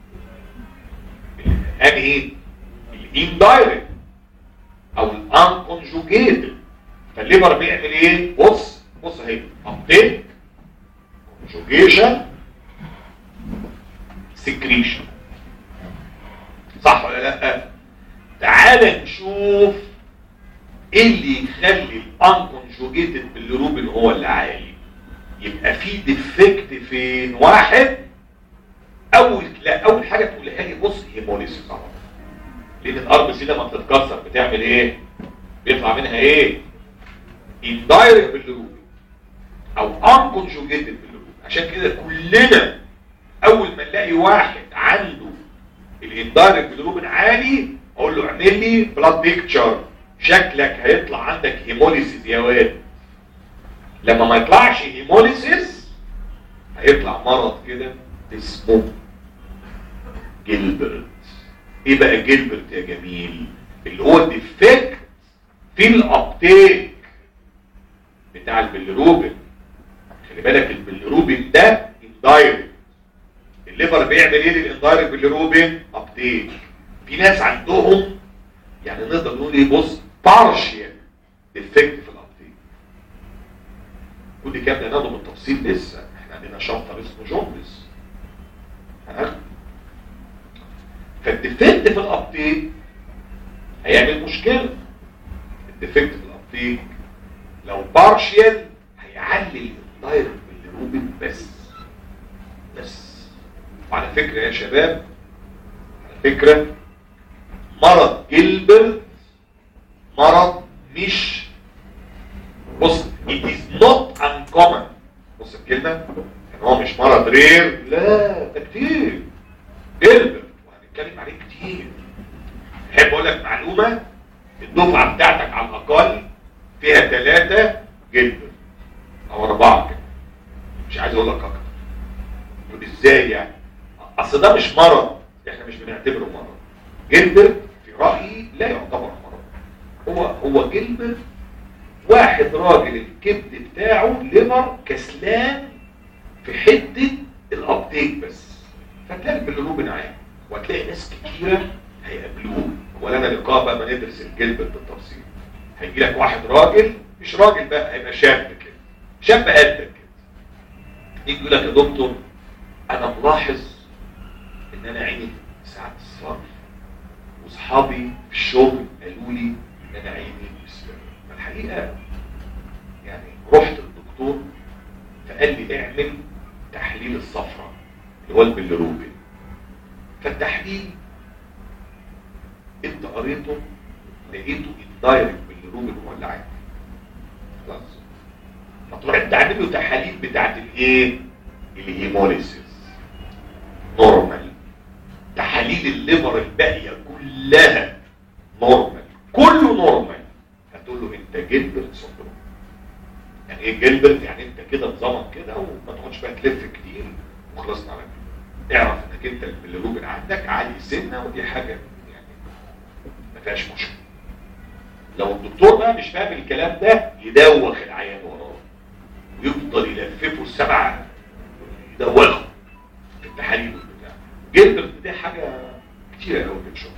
Speaker 1: انهي الاندايركت او الانكونجوجيتد فالليبر بيعمل ايه بص بص اهي ابتيك كونجوجيشن سكريشن صح ولا لا تعال نشوف ايه اللي يخلي الانكونجوجيتد بالروبين هو اللي عالي يبقى في ديفكت فين واحد اول لا اول حاجه تقولها لي بص هيموليسيس على طول لان الار بي سي لما بتتكسر بتعمل ايه بيطلع منها ايه indirect بالروبين او unconjugated بالروبين عشان كده كلنا اول ما نلاقي واحد عنده الاندايركت بالروبين عالي اقول له اعمل لي بلاد بيكتشر شكلك هيطلع عندك هيموليسيس يا واد لما ما يطلعش هيموليسيس هيطلع مرض كده اسمه جيلبرت ايه بقى جيلبرت يا جميل اللي هو الديفكت في الابتيك بتاع البلروبين خلي بالك البلروبين ده اندايركت الليفر بيعمل ايه للاندايركت بالروبين ابتيك في ناس عندهم يعني نقدر نقول ايه بص بارشيال ديفكت في الابتيك كل كام ده ناخده بالتفصيل لسه احنا عندنا شابتر اسمه جوندس هناخده فالديفكت في الابتيك هيعمل مشكله الديفكت في الابتيك لو بارشيال هيعلي الاندايركت بالروبين بس بس وعلى فكره يا شباب على فكره مرض جيلبرت مرض مش بص it is not uncommon بص الكلمة يعني هو مش مرض رير لا ده كتير جيلبرت وهنتكلم عليه كتير احب اقول لك معلومة الدفعة بتاعتك على الاقل فيها ثلاثة جيلبرت او اربعة كده مش عايز اقول لك اكتر تقول ازاي يعني اصل ده مش مرض احنا مش بنعتبره مرض جيلبرت في رأيي لا يعتبر مرض هو هو جيلبرت واحد راجل الكبد بتاعه ليفر كسلان في حتة الابتيك بس فتلاقي البلروبين عالي وهتلاقي ناس كتيرة هيقابلوه ولنا لقاء بقى ما ندرس الجلبرت بالتفصيل هيجي لك واحد راجل مش راجل بقى هيبقى شاب كده شاب قدك كده يجي يقول لك يا دكتور انا ملاحظ ان انا عيني ساعات الصرف واصحابي في الشغل قالوا لي ان انا عيني مسفره فالحقيقه يعني رحت للدكتور فقال لي اعمل تحليل الصفرة اللي هو البلروبين فالتحليل انت قريته لقيته الدايركت بالروبين هو اللي عادي خلاص فتروح انت عامل له تحاليل بتاعت الايه الهيموليسيس نورمال تحاليل الليفر الباقيه كلها نورمال كله نورمال هتقول له انت جلبرت سندروم يعني ايه جلبرت يعني انت كده نظامك كده وما تقعدش بقى تلف كتير وخلصنا على كده اعرف انك انت البلروبين عندك عالي سنه ودي حاجه يعني ما فيهاش مشكله لو الدكتور بقى مش فاهم الكلام ده يدوخ العيان وراه ويفضل يلففه السبعه يدوخه في التحاليل والبتاع جلبرت دي حاجه كتيره قوي بنشوفها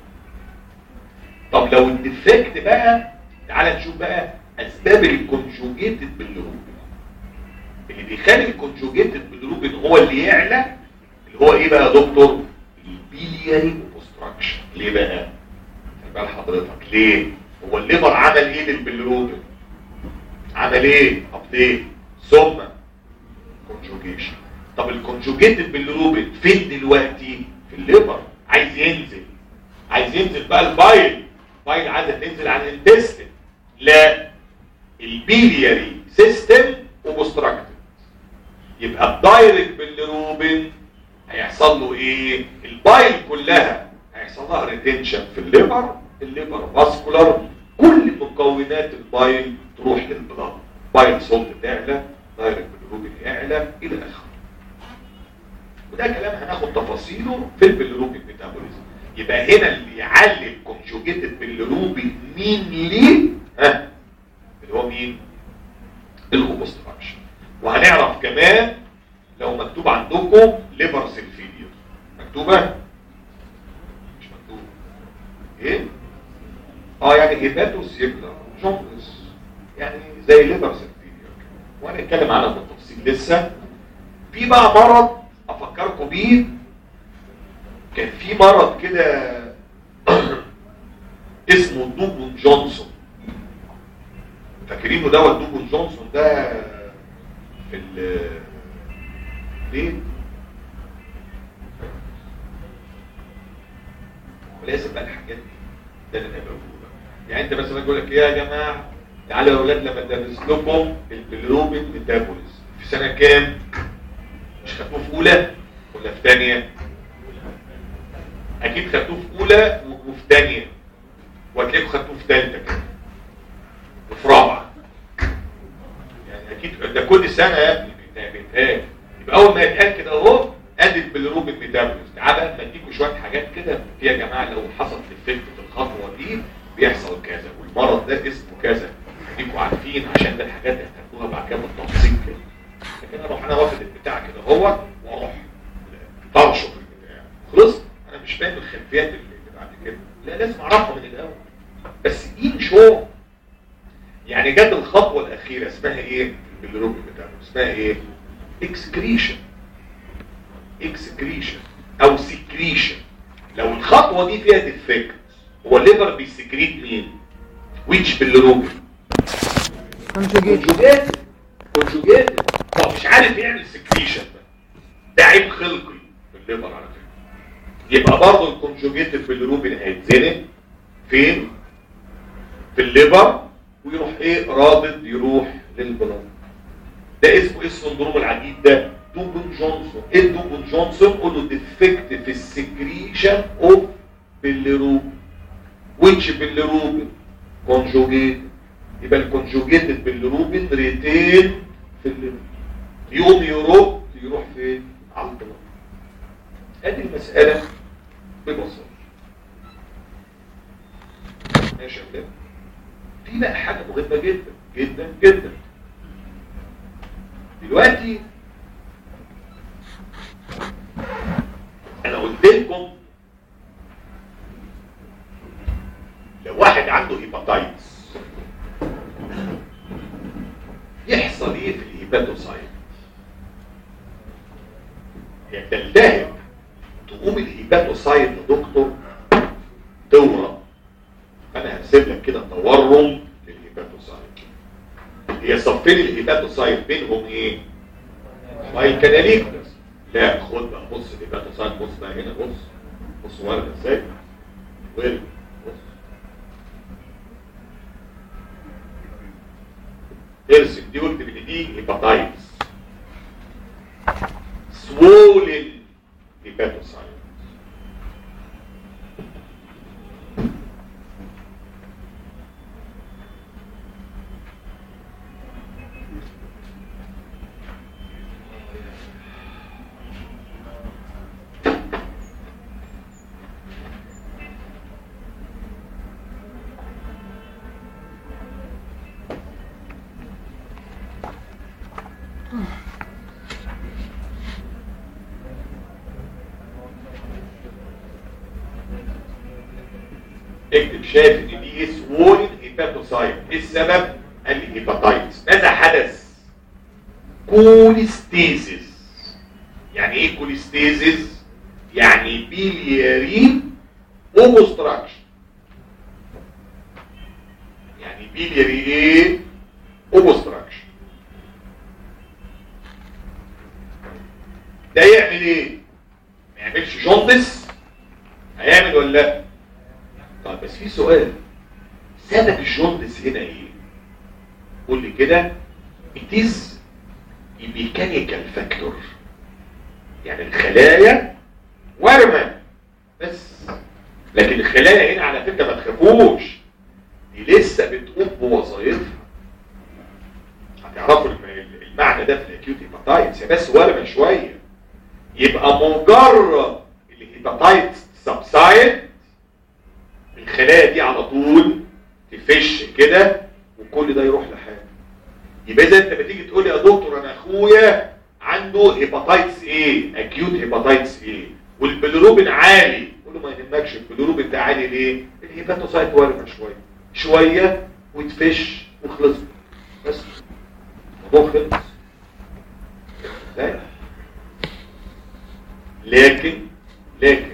Speaker 1: طب لو الديفكت بقى تعال نشوف بقى اسباب الكونجوجيتد بالروبين اللي بيخلي الكونجوجيتد بالروبين هو اللي يعلى اللي هو ايه بقى يا دكتور البيلياري اوبستراكشن ليه بقى خلي بال حضرتك ليه هو الليفر عمل ايه للبلروبين عمل ايه ابديت ثم كونجوجيشن طب الكونجوجيتد بالروبين فين دلوقتي في الليفر عايز ينزل عايز ينزل بقى البايل بايل عايزه تنزل عن الانتستين لا البيلياري سيستم اوبستراكتد يبقى الدايركت بالروبين هيحصل له ايه البايل كلها هيحصل لها ريتنشن في الليفر الليفر فاسكولار كل مكونات البايل تروح للبلاد بايل صوت تعلى دايركت بالروبين يعلى الى اخره وده كلام هناخد تفاصيله في البلروبين ميتابوليزم يبقى هنا اللي يعلي الكونجوجيتد بالروبين مين ليه ها اللي هو مين الاوبستراكشن وهنعرف كمان لو مكتوب عندكم ليفر سيل فيلير مكتوبه مش مكتوبه ايه اه يعني هيباتوس يبلر جوندس يعني زي ليفر سيل فيلير وهنتكلم عنها بالتفصيل لسه في بقى مرض افكركم بيه كان في مرض كده اسمه دوبون جونسون فاكرينه دوت دوبون جونسون ده في ال ليه ولازم بقى الحاجات دي ده اللي انا بقوله يعني انت مثلا يقول لك يا جماعه تعالوا يا اولاد لما ادرس لكم البلروبين ميتابوليزم في سنه كام؟ مش خدتوه في اولى ولا في ثانيه؟ اكيد خدتوه في اولى وفي ثانيه وهتلاقوا خدتوه في ثالثه كده وفي رابعه يعني اكيد ده كل سنه يا ابني بيتقال- بيتقال يبقى اول ما يتقال كده اهو ادي البلروبين ميتابوليزم تعالى اما اديكوا شويه حاجات كده في يا جماعه لو حصل ديفكت في الخطوه دي بيحصل كذا والمرض ده اسمه كذا خليكوا عارفين عشان ده الحاجات اللي هتاخدوها بعد كده بالتفصيل كده لكن اروح انا واخد البتاع كده هو واروح طرشه في البتاع خلص انا مش فاهم الخلفيات اللي اللي بعد كده لا لازم اعرفها من الاول بس ان شو يعني جت الخطوه الاخيره اسمها ايه بالروبي بتاعه اسمها ايه اكسكريشن اكسكريشن او سكريشن لو الخطوه دي فيها ديفكت هو الليفر بيسكريت مين ويتش بالروبي
Speaker 2: كونجوجيت
Speaker 1: كونجوجيت كونجوجيت هو مش عارف يعمل سكريشن ده ده عيب خلقي في الليفر على فكره يبقى برضه الكونجوجيت بالروبين هيتزنق فين في الليفر ويروح ايه رابط يروح للبلد ده اسمه ايه السندروم العجيب ده دوبن جونسون ايه دوبن جونسون قول له ديفكت في السكريشن اوف بالروبين ويتش بالروبين كونجوجيت يبقى الكونجوجيتد بالروبين ريتين في الليفر يقوم يروح يروح فين على البلد ادي المسألة ببساطة ماشي يا ولاد في بقى حاجة مهمة جدا جدا جدا دلوقتي انا قلت لكم لو واحد عنده هيباتايتس يحصل ايه في الهيباتوسايت هي تلتهب تقوم الهيباتوسايت يا دكتور تورم انا هسيب لك كده تورم للهيباتوسايت هي صفين الهيباتوسايت بينهم ايه مايكاناليكتس لا خد بقى بص الهيباتوسايت بص بقى هنا بص بص ورد ازاي ورد بص ارسم دي قلت ان دي هيباتايتس swollen hepatocyte اكتب شايف ان دي swollen hepatocyte ايه السبب؟ قال لي هيباتايتس ماذا حدث؟ كوليستيزيس يعني ايه كوليستيزيس؟ يعني بيلياري اوبستراكشن يعني بيلياري ايه؟ اوبستراكشن ده يعمل ايه؟ ما يعملش جوندس هيعمل ولا لا؟ طيب بس في سؤال سبب الجوندس هنا ايه قول لي كده it is a mechanical factor يعني الخلايا ورمة بس لكن الخلايا هنا على فكرة ما تخافوش دي لسه بتقوم بوظائفها هتعرفوا الم- المعنى ده في الاكيوت هيباتايتس هي بس ورمة شوية يبقى مجرد الهيباتايتس سبسايد الخلايا دي على طول تفش كده وكل ده يروح لحاله يبقى اذا انت بتيجي تقول لي يا دكتور انا اخويا عنده هيباتايتس ايه اكيوت هيباتايتس ايه والبيلروبين عالي قول له ما يهمكش البيلروبين ده عالي ليه الهيباتوسايت ورمه شويه شويه وتفش وخلص بس الموضوع خلص ازاي لكن لكن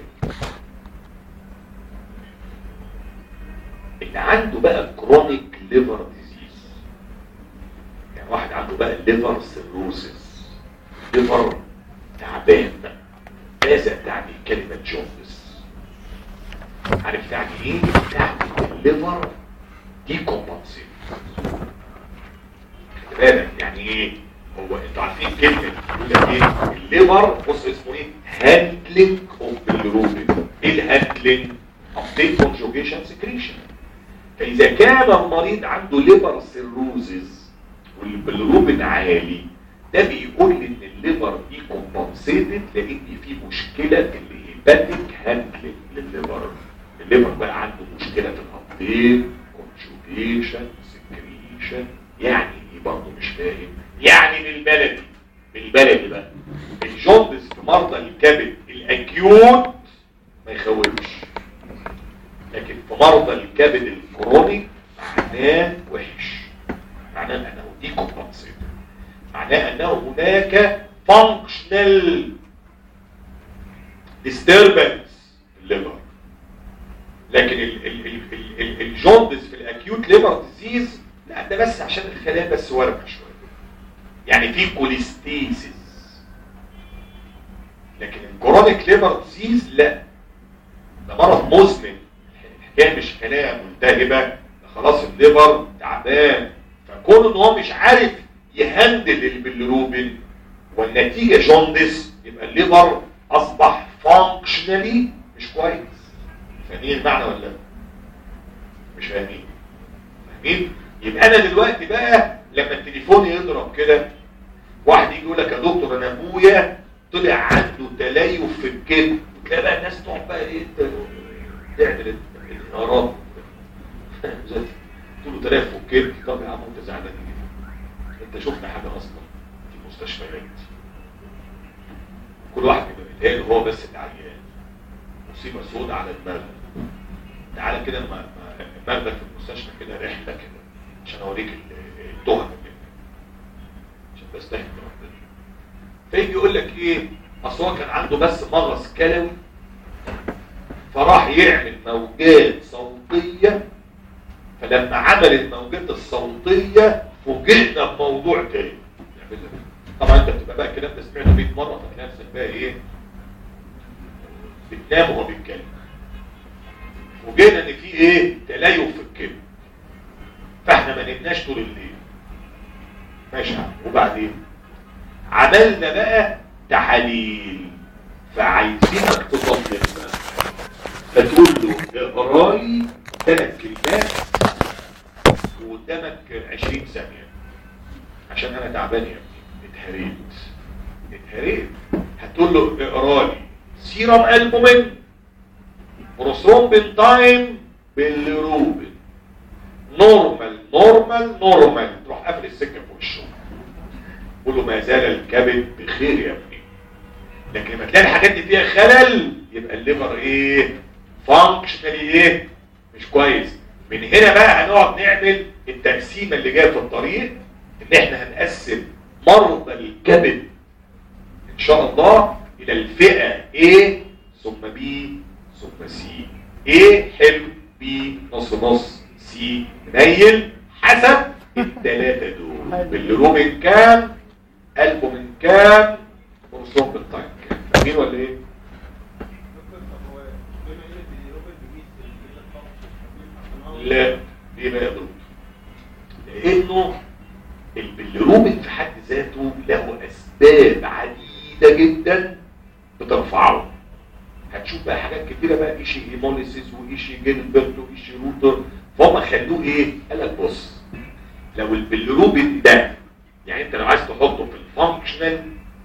Speaker 1: اللي عنده بقى كرونيك ليفر ديزيز يعني واحد عنده بقى ليفر سيروسيس ليفر تعبان بقى ماذا تعني كلمة جوندس عارف يعني ايه يعني الليفر دي كومبنسيت خلي بالك يعني ايه هو انتوا عارفين كلمه يقول لك ايه الليفر بص اسمه ايه هاندلنج اوف بالروبين ايه الهاندلنج ابديت كونجوجيشن سكريشن فاذا كان المريض عنده ليفر سيروزز والبلروبين عالي ده بيقول لي ان الليفر دي كومبنسيتد لان في مشكله في الهيباتيك هاندلنج للليفر الليفر بقى عنده مشكله في الابديت كونجوجيشن سكريشن يعني ايه برضه مش فاهم يعني بالبلدي بالبلدي بقى الجوندس في مرضى الكبد الاكيوت ما يخوفش لكن في مرضى الكبد الكرونيك معناه وحش معناه انه دي كومبنسيت معناه انه هناك functional disturbance في الليفر لكن ال- ال- ال- ال- ال- الجوندس في الاكيوت ليفر ديزيز لا ده بس عشان الخلايا بس ورمه شويه يعني في كوليستيسيس لكن الكرونيك ليفر ديزيز لا ده مرض مزمن الحكايه مش خلايا ملتهبه ده خلاص الليفر تعبان فكون ان هو مش عارف يهندل البيلروبين والنتيجه جوندس يبقى الليفر اصبح فانكشنالي مش كويس فاهمين المعنى ولا لا؟ مش فاهمين فاهمين يبقى انا دلوقتي بقى لما التليفون يضرب كده واحد يجي يقول لك يا دكتور انا ابويا طلع عنده تليف في الكبد وتلاقي بقى الناس تقعد بقى ايه ت- تعمل الانهارات زي تقول له تليف في الكبد طب يا عم انت زعلان ليه؟ انت شفت حاجه اصلا في المستشفيات كل واحد بيبقى متهيأله هو بس اللي عيان مصيبه سوداء على دماغه تعالى كده ما ما- ماخدك في المستشفى كده رحله كده عشان اوريك ال- التهم اللي عشان بس تهدى ربنا فيجي يقول لك ايه اصل هو كان عنده بس مغص كلوي فراح يعمل موجات صوتيه فلما عمل الموجات الصوتيه فوجئنا بموضوع تاني يعمل لك طبعا انت بتبقى بقى الكلام ده سمعته 100 مره فتلاقي نفسك بقى ايه بتنام وهو بيتكلم فوجئنا ان في ايه تليف في الكلمه فاحنا ما نمناش طول الليل ماشي يا عم. وبعدين عملنا بقى تحاليل فعايزينك تطلبنا فتقول له اقرا لي ثلاث كلمات وقدامك 20 ثانيه عشان انا تعبان يا ابني اتهريت اتهريت هتقول له اقرا لي سيرم البومين بروثرومبين تايم بالروبين نورمال نورمال نورمال تروح قافل السكه في وشه قول له ما زال الكبد بخير يا ابني لكن لما تلاقي الحاجات دي فيها خلل يبقى الليفر ايه فانكشنالي ايه مش كويس من هنا بقى هنقعد نعمل التقسيمه اللي جايه في الطريق ان احنا هنقسم مرضى الكبد ان شاء الله الى الفئه A ثم B ثم C A حلو B نص نص C منيل حسب الثلاثه دول بالروبين كام قلبه من كام ورسوم بالتايم كام فاهمين ولا ايه؟ لا ليه بقى يا دكتور؟ لانه البلروبين في حد ذاته له اسباب عديده جدا بترفعه هتشوف بقى حاجات كتيره بقى ايشي هيموليسيس وايشي جيلبرت وايشي روتر فهم خلوه ايه؟ قال لك بص لو البلروبين ده يعني انت لو عايز تحطه في الفانكشنال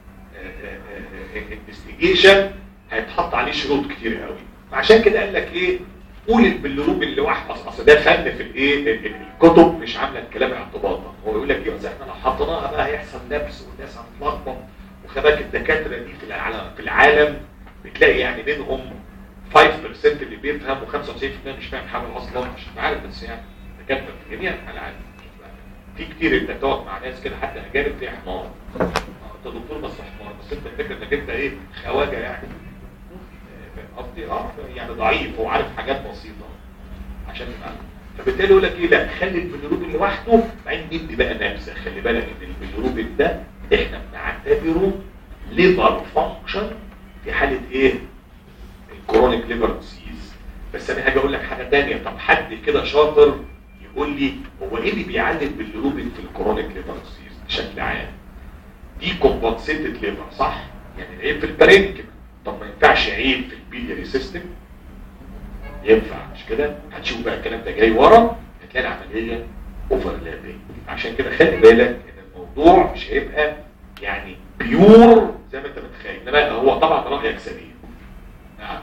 Speaker 1: انفستيجيشن هيتحط عليه شروط كتير قوي فعشان كده قال لك ايه قول البلروبين لوحده اصل أصل ده فن في الايه ال- ال- الكتب مش عامله الكلام اعتباطا هو يقول لك ايه اذا احنا لو حطيناها بقى هيحصل نفس والناس هتتلخبط وخباك الدكاتره دي في العالم في العالم بتلاقي يعني منهم 5% اللي بيفهم و95% مش فاهم حاجه اصلا مش عارف بس يعني دكاتره في جميع العالم في كتير انت تقعد مع ناس كده حتى اجانب تلاقي حمار آه، انت دكتور بس حمار بس انت الفكره انك انت ايه خواجه يعني آه، فاهم قصدي اه يعني ضعيف وعارف حاجات بسيطه عشان تبقى فبالتالي يقول لك ايه لا خلي البيلروبين لوحده بعدين ندي بقى نبذه خلي بالك ان البيلروبين ده احنا بنعتبره ليفر فانكشن في حاله ايه الكرونيك ليفر ديزيز بس انا هاجي اقول لك حاجه ثانيه طب حد كده شاطر يقول لي هو ايه اللي بيعلم باللوبين في الكرونيك ليفر ديزيز بشكل عام دي كومبنسيتد ليفر صح يعني العيب في البرينك طب ما ينفعش عيب في البيلياري سيستم ينفع مش كده هتشوف بقى الكلام ده جاي ورا هتلاقي العمليه اوفرلابنج عشان كده خلي بالك ان الموضوع مش هيبقى يعني بيور زي ما انت متخيل انما هو طبعا رايك سليم نعم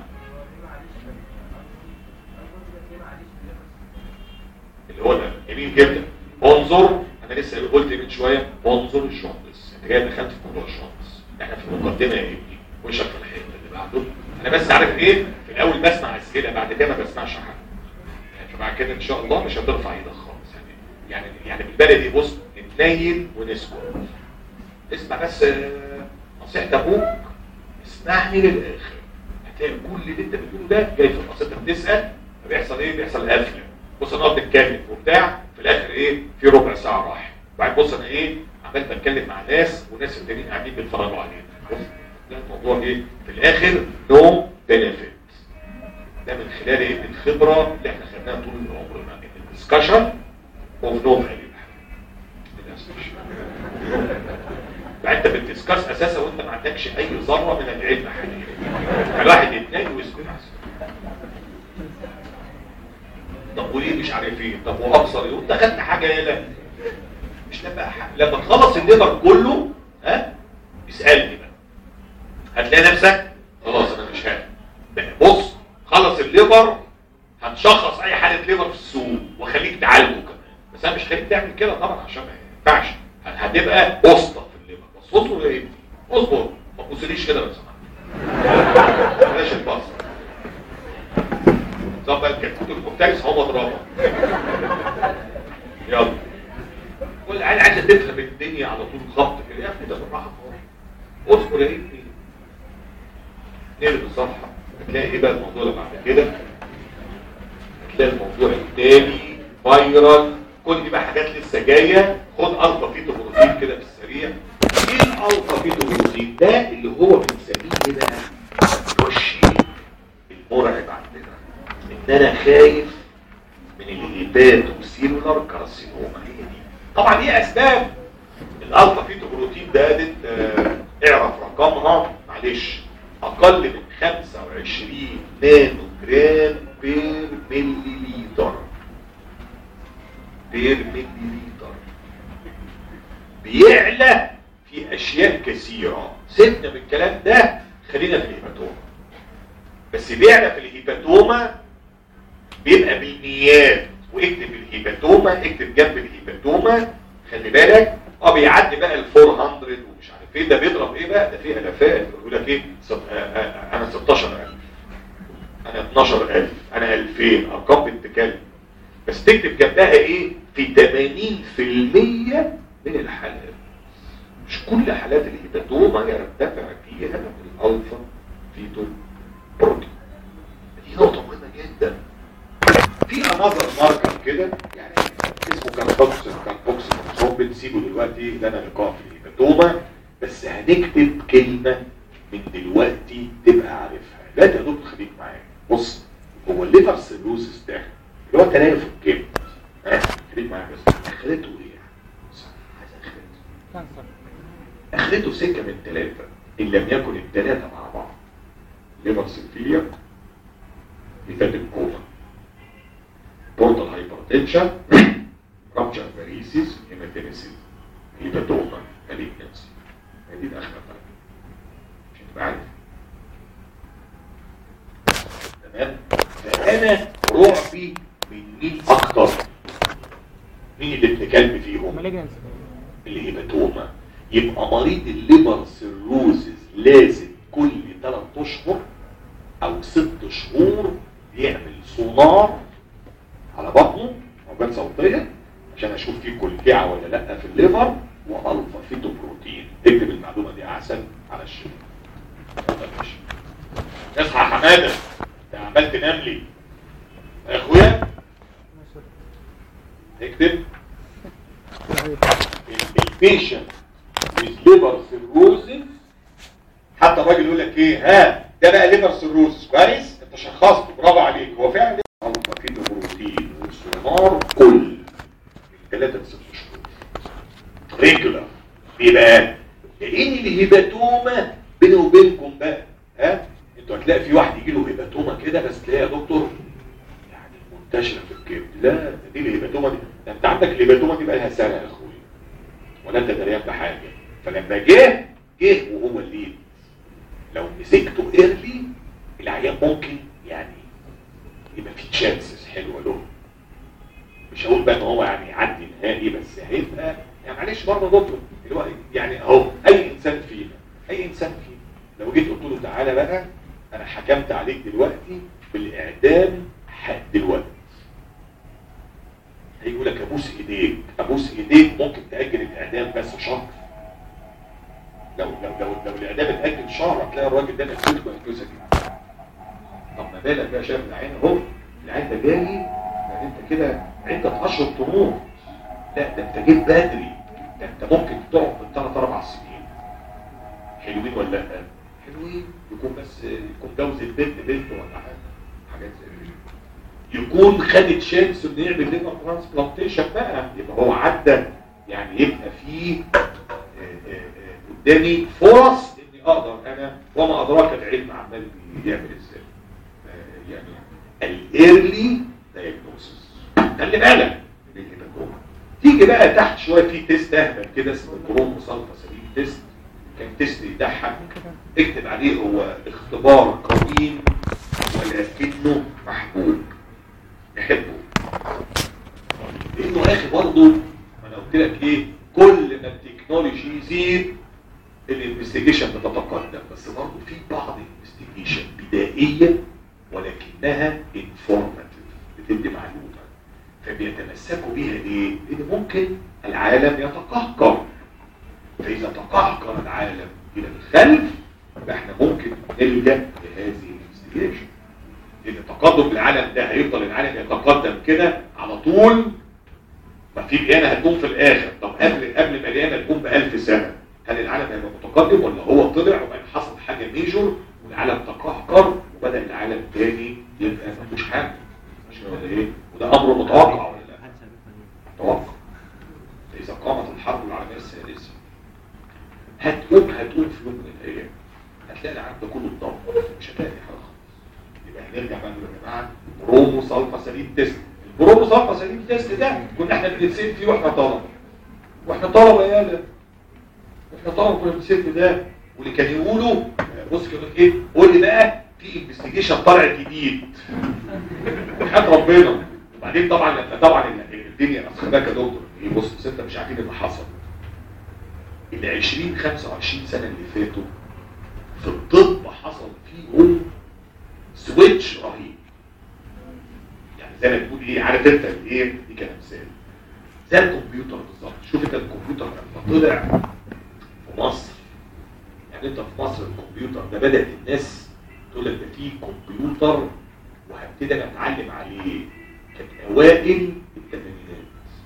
Speaker 1: اللي هو ده جميل جدا انظر انا لسه قلت من شويه انظر الشخص انت جاي دخلت في موضوع الشخص احنا في المقدمه يا ابني وشك في الحته اللي بعده انا بس عارف ايه في الاول بسمع اسئله بعد كده ما بسمعش حاجه يعني فبعد كده ان شاء الله مش هترفع ايدك خالص يعني يعني يعني بالبلدي بص نتنيل ونسكت اسمع بس آه، نصيحه ابوك اسمعني للاخر هتلاقي كل اللي انت بتقوله ده جاي في النص انت بتسال فبيحصل ايه بيحصل قفله بص انا نقعد نتكلم وبتاع في الاخر ايه في ربع ساعه راح وبعدين بص انا ايه عمال بتكلم مع ناس وناس التانيين قاعدين بيتفرجوا علينا بص ده الموضوع ايه في الاخر نو بنفيت ده من خلال ايه الخبره اللي احنا خدناها طول عمرنا ان الدسكشن اوف نو فاليو فانت بتدسكاس اساسا وانت ما عندكش اي ذره من العلم حاليا الواحد يتنام ويسكت احسن طب وليه مش عارف ايه طب وابصر ايه وانت خدت حاجه يالا مش لما لما تخلص الليفر كله ها اسالني بقى هتلاقي نفسك خلاص انا مش هاخد بص خلص الليفر هتشخص اي حاله ليفر في السوق وخليك تعالجه كمان بس انا مش خليك تعمل كده طبعا عشان ما ينفعش هتبقى وسطى في الليفر بس اصبر يا ابني اصبر ما تبصليش كده لو سمحت بلاش البصر طب الكتكوت المفترس هو ضربه يلا كل عيل عايزه تفهم الدنيا على طول خبط كده يا ابني ده بالراحه خالص اصبر يا ابني نقلب الصفحه هتلاقي ايه بقى الموضوع اللي بعد كده هتلاقي الموضوع التاني فايرال كل دي بقى حاجات لسه جايه خد الفا فيتو بروتين كده في السريع ايه الالفا فيتو بروتين ده اللي هو بنسميه ايه بقى الوش المرعب عندنا ان انا خايف من الهيبات والسيلولار كارسينوما هي دي طبعا ليه اسباب الالفا فيتو بروتين ده دي آه، اعرف رقمها معلش اقل من 25 نانو جرام بير مليليتر بير مليليتر بيعلى في اشياء كثيرة سيبنا من الكلام ده خلينا في الهيباتوما بس بيعلى في الهيباتوما بيبقى بالميات واكتب الهيباتوما اكتب جنب الهيباتوما خلي بالك اه بيعدي بقى ال 400 ومش عارف ايه ده بيضرب ايه بقى ده فيه الافات يقول لك ايه ست- آه، آه، انا 16000 انا 12000 انا 2000 ارقام بتتكلم بس تكتب جنبها ايه في 80% من الحالات مش كل حالات الهيباتوما يرتفع فيها الالفا فيتو بروتين دي نقطة مهمة جدا في انظر ماركر كده يعني اسمه كاربوكس كاربوكس مكتوب سيبه دلوقتي لنا لقاء في الهيباتوما بس هنكتب كلمة من دلوقتي تبقى عارفها لا يا دكتور خليك معايا بص هو الليفر سيروسيس ده اللي هو تلف الكبد ها خليك معايا بس اخرته ايه؟ بص، عايز اخرته
Speaker 2: كانسر
Speaker 1: اخرته سكه من ثلاثه ان لم يكن الثلاثه مع بعض ليفر سيلفيليا هيباتيك كوما بورتال هايبرتنشن رابشر فاريسيس هيماتينيسيس هيباتوما ماليجنسي دي الاخره بتاعتي عشان تبقى عارف تمام فانا رعبي من مين اكتر مين اللي ابن كلب فيهم
Speaker 2: مالجنس
Speaker 1: الهيباتوما يبقى مريض الليبر سيروزز لازم كل 3 اشهر او 6 شهور يعمل سونار على بطنه موجات صوتيه عشان اشوف فيه كلكعه ولا لا في الليفر والفا فيتو بروتين اكتب المعلومه دي احسن على الشيء اتفضل يا باشا. اصحى يا حماده انت عمال تنام لي يا اخويا اكتب البيشنت with liver cirrhosis حتى الراجل يقول لك ايه ها ده بقى ليفر سيروسس كويس انت شخصت برافو عليك هو فعلا غلطه في البروتين والسونار كل ثلاثة ست شهور ريجولار ايه بقى؟ لان الهيباتوما بيني وبينكم بقى ها انتوا هتلاقي في واحد يجي له هيباتوما كده بس تلاقيها يا دكتور يعني منتشره في الكبد لا ده دي الهيباتوما دي ده انت عندك الهيباتوما دي بقى لها سنه يا اخويا ولا انت دريان بحاجه فلما جه جه وهو الليد لو مسكته ايرلي العيان ممكن يعني يبقى في تشانسز حلوه له مش هقول بقى ان هو يعني يعدي نهائي بس هيبقى يعني معلش برضه يا دكتور اللي هو يعني اهو اي انسان فينا اي انسان فينا لو جيت قلت له تعالى بقى انا حكمت عليك دلوقتي بالاعدام حد دلوقتي هيقول لك ابوس ايديك ابوس ايديك ممكن تاجل الاعدام بس شهر لو لو لو, لو الاعدام اتاجل شهر هتلاقي الراجل ده نفسيته كويسه جدا طب ما بالك بقى شايف العين اهو العين ده جاي ده انت كده عدة اشهر تموت لا ده انت جيت بدري ده انت ممكن تقعد من ثلاث اربع سنين حلوين ولا لا حلوين يكون بس يكون جوز البنت بنت ولا حاجه حاجات زي كده يكون خد شانس انه يعمل ليفر ترانسبلانتيشن بقى يبقى هو عدى يعني يبقى فيه آه، آه، آه، قدامي فرص اني اقدر انا وما ادراك العلم عمال بيعمل ازاي آه، يعني الايرلي دايجنوسيس خلي بالك من الهيماتوما تيجي بقى تحت شويه في تيست اهبل كده اسمه البرومو سلفا سليم تيست كان تيست يضحك اكتب عليه هو اختبار قديم ولكنه محبوب يحبه لانه يا اخي برضه ما انا قلت لك ايه كل ما التكنولوجي يزيد الانفستيجيشن بتتقدم بس برضه في بعض الانفستيجيشن بدائيه ولكنها انفورماتيف بتدي معلومه فبيتمسكوا بيها ليه؟ لان ممكن العالم يتقهقر فاذا تقهقر العالم الى الخلف يبقى احنا ممكن نلجا لهذه الانفستيجيشن لان تقدم العالم ده هيفضل العالم يتقدم كده على طول ما في ديانه هتقوم في الاخر طب قبل قبل ما ديانه تقوم ب 1000 سنه هل العالم هيبقى متقدم ولا هو طلع وبعدين حصل حاجه ميجور والعالم تقهقر وبدا العالم تاني يبقى ما فيهوش حاجه عشان ولا ايه وده امر متوقع ولا لا متوقع اذا قامت الحرب العالميه الثالثه هتقوم هتقوم في يوم من الايام هتلاقي العالم ده كله اتدمر مش هتلاقي حاجه خالص يبقى هنرجع بقى نقول يا جماعه برومو سلفا سليم تيست البرومو سلفا سليم تيست ده كنا احنا بنتسال فيه واحنا طلبه واحنا طلبه يا لا احنا طلبه كنا بنتسال ده واللي كان يقولوا بص كده ايه قول لي بقى في انفستيجيشن طالع جديد وحياه ربنا وبعدين طبعا لما طبعا الدنيا اصل بالك يا دكتور ايه بص بس انت مش عارفين اللي حصل ال 20 25 سنه اللي فاتوا في الطب حصل فيهم سويتش رهيب يعني زي ما تقول ايه عارف انت الايه دي كمثال زي الكمبيوتر بالظبط شوف انت الكمبيوتر لما طلع في مصر يعني انت في مصر الكمبيوتر ده بدات الناس تقول لك ده في كمبيوتر وهبتدي انا اتعلم عليه كانت اوائل الثمانينات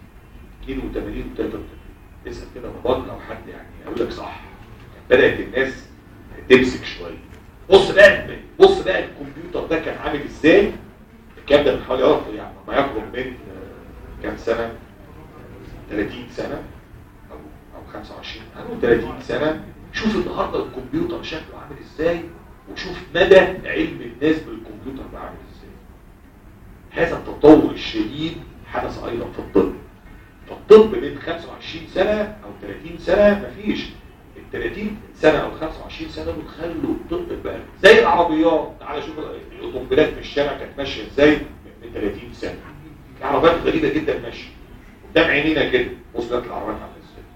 Speaker 1: 82 و 83 اسال كده رمضان لو حد يعني يقول لك صح بدات الناس تمسك شويه بص بقى بص بقى الكمبيوتر ده كان عامل ازاي الكلام ده من حوالي يقرب يعني ما يقرب من آه، كام سنه 30 سنه او او 25 او 30 سنه شوف النهارده الكمبيوتر شكله عامل ازاي وشوف مدى علم الناس بالكمبيوتر ده عامل ازاي هذا التطور الشديد حدث ايضا في الطب فالطب من 25 سنه او 30 سنه مفيش ال 30 سنه او 25 سنه دول خلوا الطب بقى زي العربيات تعالى شوف الاوتوموبيلات في الشارع كانت ماشيه ازاي من 30 سنه في عربيات غريبه جدا ماشيه قدام عينينا كده بص بقى العربيات عامله ازاي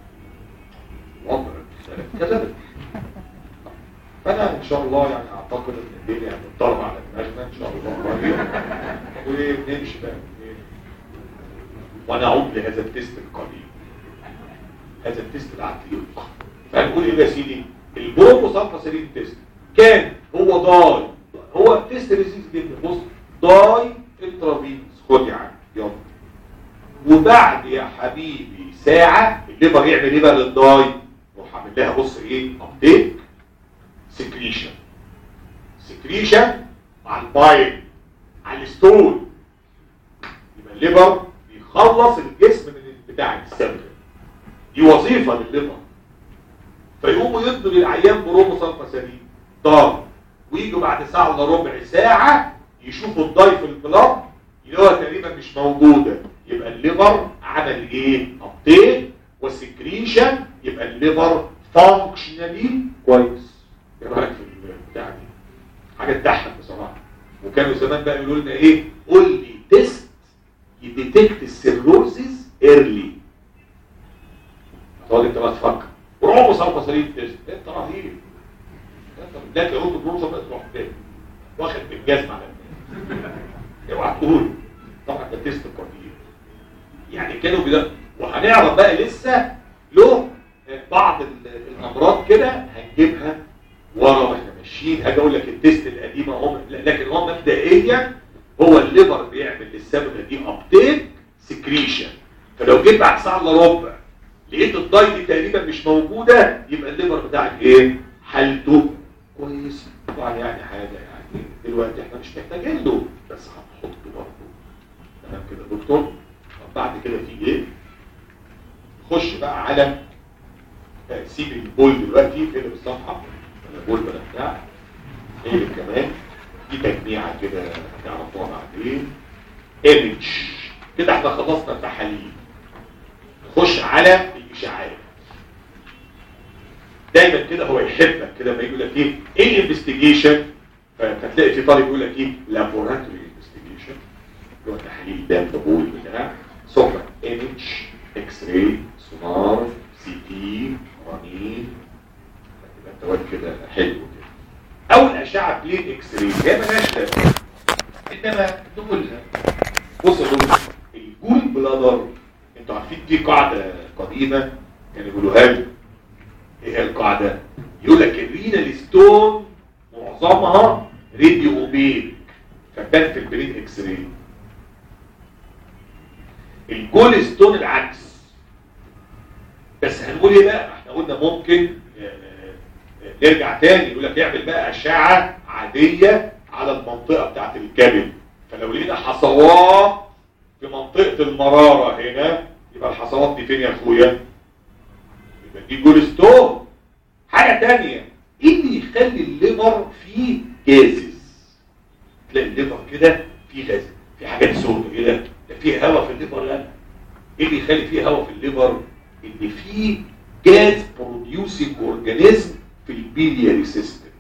Speaker 1: وضع كذلك فانا ان شاء الله يعني اعتقد ان الدنيا هتضطرب على دماغنا ان شاء الله قريب ونمشي بقى ونعود لهذا التست القليل هذا التست العتيق فنقول ايه يا سيدي البرومو صفحه سليم تيست كان هو داي هو تيست لذيذ جدا بص داي انترافينس خد يا عم يلا وبعد يا حبيبي ساعه الليفر يعمل ايه بقى للداي روح عامل لها بص ايه ابديت سكريشن سكريشن على البايل على الستول يبقى الليفر بيخلص الجسم من بتاع السبب دي وظيفه للليفر فيقوموا يدوا للعيان برومو صلفه سليم طار ويجوا بعد ساعه الا ربع ساعه يشوفوا الضي في البلاد يلاقوها تقريبا مش موجوده يبقى الليفر عمل ايه؟ ابديت وسكريشن يبقى الليفر فانكشنالي كويس ايه رايك في البتاع دي؟ حاجه تضحك بصراحه وكانوا زمان بقى يقولوا لنا ايه؟ قول لي تيست يديتكت السيروزيس ايرلي تقعد انت بقى تفكر روحوا صوت سليم تيست انت رهيب انت بدك يقول البروسه بقى تروح فين واخد بالجزمه على الناس اوعى تقول طبعا ده تيست قديم يعني كانوا بدا وهنعرف بقى لسه له بعض الامراض كده هنجيبها ورا واحنا ماشيين هاجي اقول لك التيست القديمه هم لكن هو مبدئيا هو الليفر بيعمل للصبغه دي ابتيك سكريشن فلو جيت بعد ساعه الا ربع لقيت الضي دي تقريبا مش موجوده يبقى الليفر بتاعك ايه حالته كويسه طبعا يعني حاجه يعني دلوقتي احنا مش محتاجين له بس هنحطه برضه تمام كده يا دكتور طب بعد كده في ايه خش بقى على سيب البول دلوقتي اقلب الصفحه ولا بول ولا بتاع اقلب كمان في تجميعه كده هتعرفوها بعدين ايمج كده احنا خلصنا التحاليل نخش على الاشاعات دايما كده هو يحبك كده ما يقول لك ايه ايه الانفستيجيشن فتلاقي في طالب يقول لك ايه لابوراتوري انفستيجيشن اللي هو تحليل دم بول بتاع ثم ايمج اكس راي سونار سي تي رنين يبقى انت واد كده حلو كده اول اشعه بلين اكس راي هي مالهاش لازمه انما دول بص يا دول الجول بلادر انتوا عارفين دي قاعده قديمه كانوا يقولوها لي ايه هي القاعده يقول لك الرينال ستون معظمها راديو اوبيك فبان في البرين اكس راي الجول ستون العكس بس هنقول ايه بقى احنا قلنا ممكن نرجع تاني يقول لك اعمل بقى اشعه عاديه على المنطقه بتاعت الكبد فلو لقينا حصوات في منطقه المراره هنا يبقى الحصوات دي فين يا اخويا يبقى دي جول ستون حاجه تانية ايه اللي يخلي الليفر فيه جازز تلاقي الليفر كده فيه غاز في حاجات سودة كده ده فيه هواء في الليفر لا ايه اللي يخلي فيه هواء في الليفر ان فيه جاز بروديوسنج اورجانيزم في البيلياري سيستم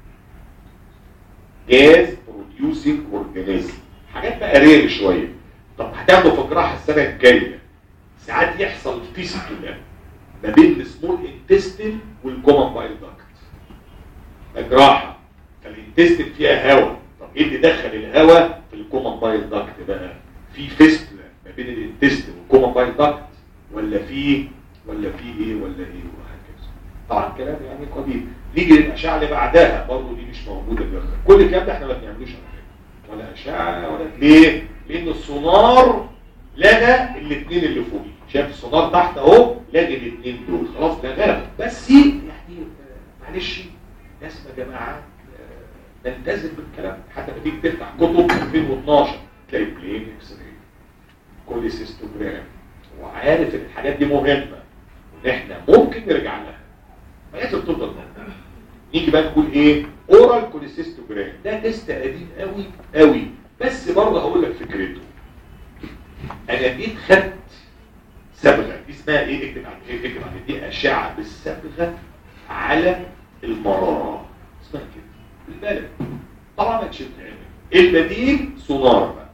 Speaker 1: جاز بروديوسنج اورجانيزم حاجات بقى رير شويه طب هتاخده في الجراحه السنه الجايه ساعات يحصل فيستولا ما بين السمول انتستين والكومن بايل داكت جراحه فالانتستين فيها هواء طب ايه اللي دخل الهواء في الكومن بايل داكت بقى في فيستولا ما بين الانتستين والكومن بايل داكت ولا في ولا في ايه ولا ايه وهكذا طبعا كلام يعني قديم نيجي للاشعه اللي بعدها برضه دي مش موجوده دلوقتي كل الكلام ده احنا ما بنعملوش ولا اشعه ولا ليه لان السونار لغى الاثنين اللي فوقيه شايف السونار تحت اهو لغى الاثنين دول خلاص لغاهم بس يعني معلش لازم يا جماعه نلتزم بالكلام حتى لما تيجي تفتح كتب 2012 تلاقي بلين اكس راي كوليسيستوجرام وعارف ان الحاجات دي مهمه وان احنا ممكن نرجع لها ما لازم تفضل موجوده نيجي بقى نقول ايه اورال كوليسيستوجرام ده تيست قديم قوي قوي بس برضه هقول لك فكرته انا جيت خدت صبغه دي اسمها ايه اكتب على ايه اكتب على دي اشعه بالصبغه على المراره اسمها كده البلد طبعا ما تشد البديل سونار بقى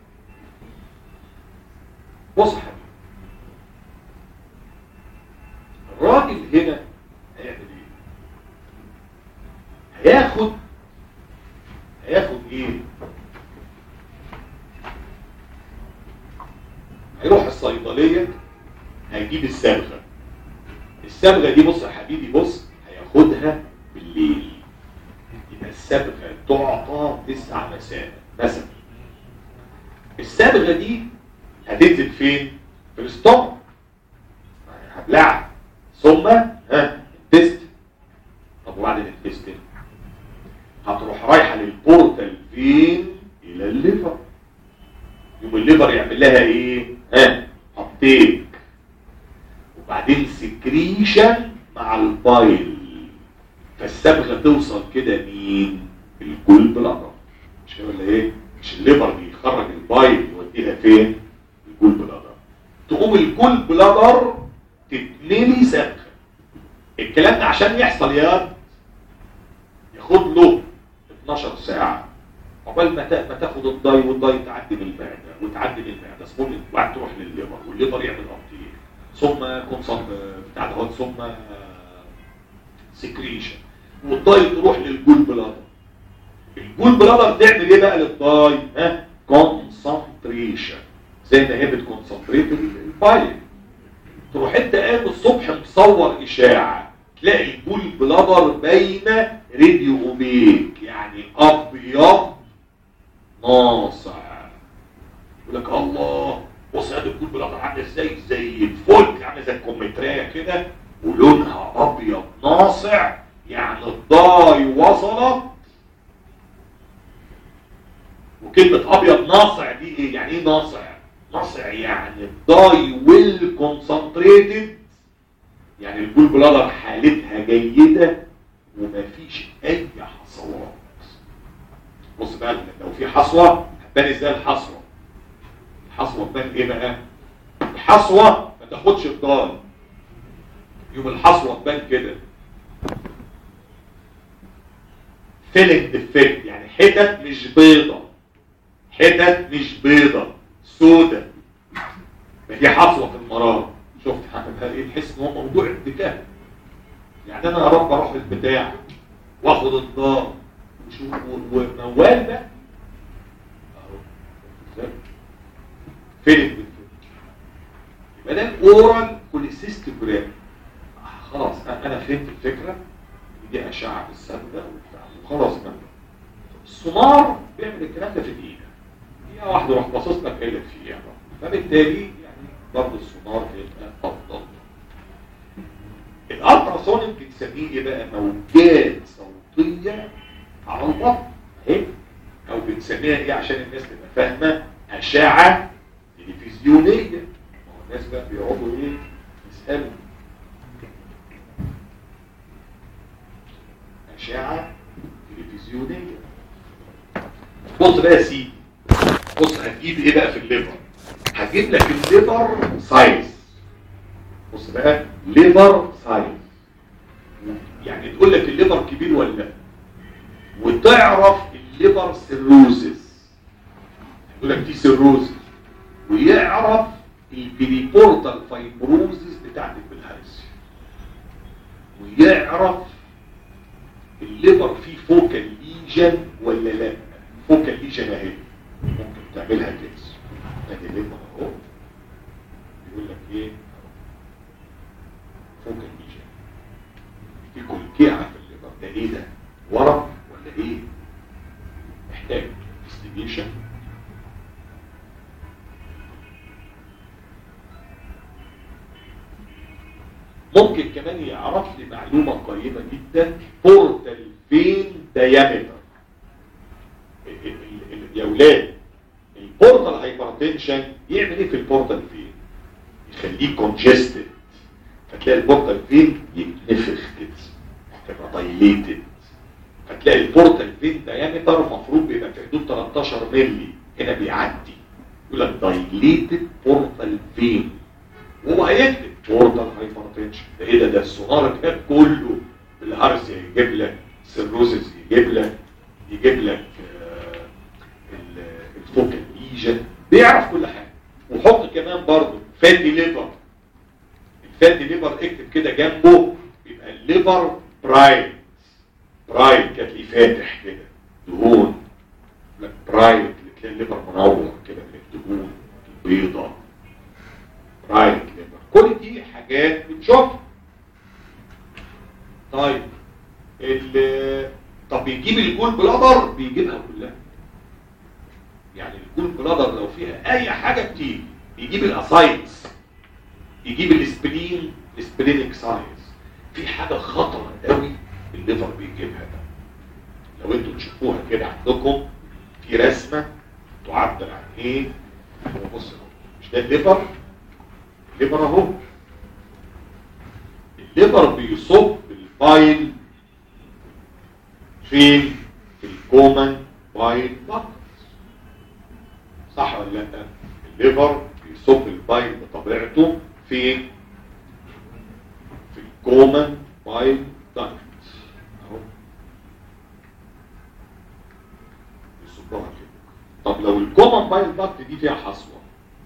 Speaker 1: بص حبيبي الراجل هنا هيعمل ايه هياخد هياخد ايه هيروح الصيدليه هيجيب الصبغه الصبغه دي بص يا حبيبي بص هياخدها بالليل يبقى الصبغه تعطى تسع مساء مثلا الصبغه دي هتنزل فين في الاستومك هبلعها ثم ها التست طب وبعد التست هتروح رايحه للبورتال فين والليفر يعمل لها ايه ها ابتيك وبعدين سكريشن مع البايل فالصبغه توصل كده مين الجول بلادر مش كده ولا ايه مش الليفر بيخرج البايل يوديها فين الجول بلادر تقوم الجول بلادر تتملي صبغه الكلام ده عشان يحصل يا ياخد له 12 ساعه عقبال ما تا- ما تاخد الضي والضي تعدي من المعده وتعدي من المعده ثم وبعد تروح للليفر والليفر يعمل ابتيك ثم كونسم بتاع ده ثم سكريشن والضي تروح للجول بلادر الجول بلادر تعمل ايه بقى للضي ها كونسنتريشن زي ما هي بتكونسنتريت البايل تروح انت قايم الصبح مصور اشاعه تلاقي الجول بلادر باينه راديو اوبيك يعني ابيض ناصع يقول لك الله بص يا الجول بلادر عامله ازاي زي الفل عامله زي الكمثريه كده ولونها ابيض ناصع يعني الضاي وصلت وكلمة أبيض ناصع دي إيه؟ يعني إيه ناصع؟ ناصع يعني الضاي ويل كونسنتريتد يعني الجول بلادر حالتها جيدة ومفيش أي حصوات بص بقى لو في حصوة هتبان ازاي الحصوة الحصوة تبان ايه بقى؟ الحصوة ما تاخدش الضاي يوم الحصوة تبان كده فيلنج ديفكت يعني حتت مش بيضة حتت مش بيضة سودة ما دي حصوة في المرار شفت حاجة ايه تحس ان هو موضوع اتكاه يعني انا يا رب اروح البتاع واخد النار وشوف وموال بقى اهو فين الديفكت يبقى ده الاورال كوليسيستوجرام خلاص انا فهمت الفكره دي اشعه بالصدى وبتاع وخلاص بقى السونار بيعمل الكلام ده في دقيقه دقيقه واحده يروح باصص لك قايل لك فيه يعني فبالتالي يعني برضه السونار بيبقى افضل الالتراسونيك بنسميه ايه بقى موجات صوتيه على البطن اهي او بنسميها ايه عشان الناس تبقى فاهمه اشعه تلفزيونيه ما هو الناس بقى بيقعدوا ايه يسالوا أشعة تلفزيونية بص بقى يا سيدي بص هتجيب ايه بقى في الليفر هتجيب لك الليفر سايز بص بقى ليفر سايز يعني تقول لك الليفر كبير ولا لا وتعرف الليفر سيروزس يقول لك دي سيروزس ويعرف البريبورتال فايبروزس بتاعت البلهارسيا ويعرف الليفر فيه فوكال ليجن ولا لا فوكال ليجن اهي ممكن تعملها كده ادي الليفر اهو يقول لك ايه فوكال ليجن في كلكيعه في الليفر ده ايه ده ورم ولا ايه محتاج انفستيجيشن ممكن كمان يعرف لي معلومة قيمة جدا بورتال فين دايمتر يا ولاد البورتال هايبرتنشن يعمل ايه في البورتال فين يخليه كونجستد فتلاقي البورتال فين يتنفخ كده تبقى دايليتد فتلاقي البورتال فين دايمتر المفروض بيبقى في حدود 13 مللي هنا بيعدي يقول لك دايليتد بورتال فين وهو هيكتب بورتال هايبرتنشن ده ايه ده ده السونار كان كله الهرس يجيب لك سيروزس يجيب لك يجيب لك آه الفوكال ليجن بيعرف كل حاجه وحط كمان برضه فاتي ليفر الفاتي ليفر اكتب كده جنبه يبقى الليفر برايت برايت كتلاقيه فاتح كده دهون برايت تلاقي الليفر منور كده من الدهون البيضه برايت ليفر كل دي حاجات بنشوفها طيب ال طب بيجيب الجول بلادر بيجيبها كلها يعني الجول بلادر لو فيها اي حاجه بتيجي يجيب الاسايتس يجيب الاسبلين السبلينيك سايز في حاجه خطره قوي الليفر بيجيبها ده لو انتوا تشوفوها كده عندكم في رسمه تعبر عن ايه هو بص اهو مش ده الليفر الليفر اهو الليفر بيصب البايل فين في الكومن بايل داكت صح ولا لا الليفر بيصب البايل بطبيعته فين في الكومن بايل داكت اهو يصبها كده طب لو الكومن بايل داكت دي فيها حصوه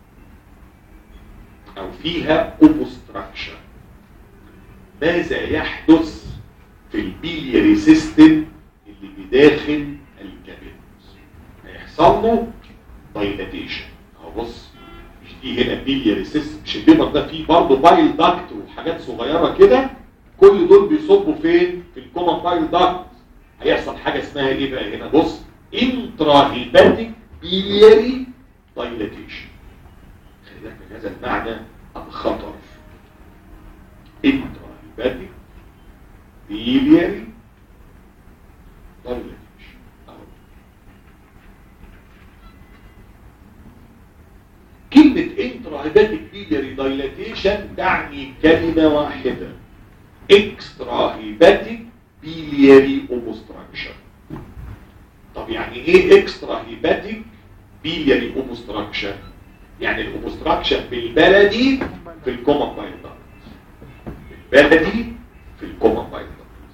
Speaker 1: او فيها اوبستراكشن ماذا يحدث في البيلياري سيستم اللي بداخل الكبد هيحصل له دايلاتيشن اهو بص مش دي هنا بيلياري سيستم مش الليفر ده فيه برضه بايل داكت وحاجات صغيره كده كل دول بيصبوا فين في الكومن بايل داكت هيحصل حاجه اسمها ايه بقى هنا بص انترا هيباتيك بيلياري دايلاتيشن خلي بالك من هذا المعنى الخطر انترا هيباتيك بيلياري دايلاتيشن أهو. كلمة انترا هيباتيك بيلياري دايلاتيشن تعني كلمة واحدة اكسترا هيباتيك بيلياري اوبستراكشن طب يعني ايه اكسترا هيباتيك بيلياري اوبستراكشن يعني الاوبستراكشن بالبلدي في الكومن بايل بالبلدي في الكومن بايل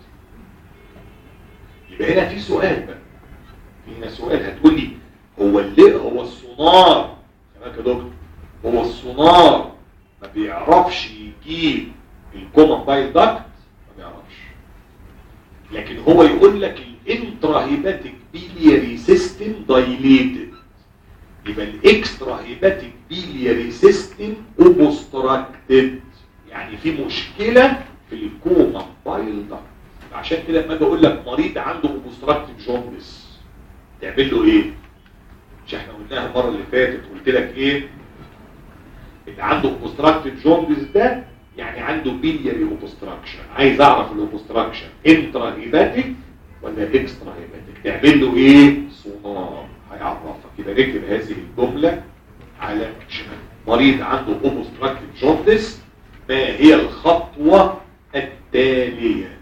Speaker 1: يبقى هنا في سؤال بقى في هنا سؤال هتقول لي هو اللي هو السونار كمان يا دكتور هو السونار ما بيعرفش يجيب الكومن بايل داكت ما بيعرفش لكن هو يقول لك الانترا هيباتيك بيلياري سيستم دايليتد يبقى الاكسترا هيباتيك بيلياري سيستم اوبستراكتد يعني في مشكله في الكوما بايل داكت عشان كده لما اجي اقول لك مريض عنده اوبستراكتيف جوندس تعمل له ايه مش احنا قلناها المره اللي فاتت قلت لك ايه اللي عنده اوبستراكتيف جوندس ده يعني عنده بيلياري اوبستراكشن عايز اعرف الاوبستراكشن انترا هيباتيك ولا اكسترا هيباتيك تعمل له ايه سونار هيعرفك يبقى نكتب هذه الجمله على شمال مريض عنده اوبستراكتيف جوندس ما هي الخطوه التاليه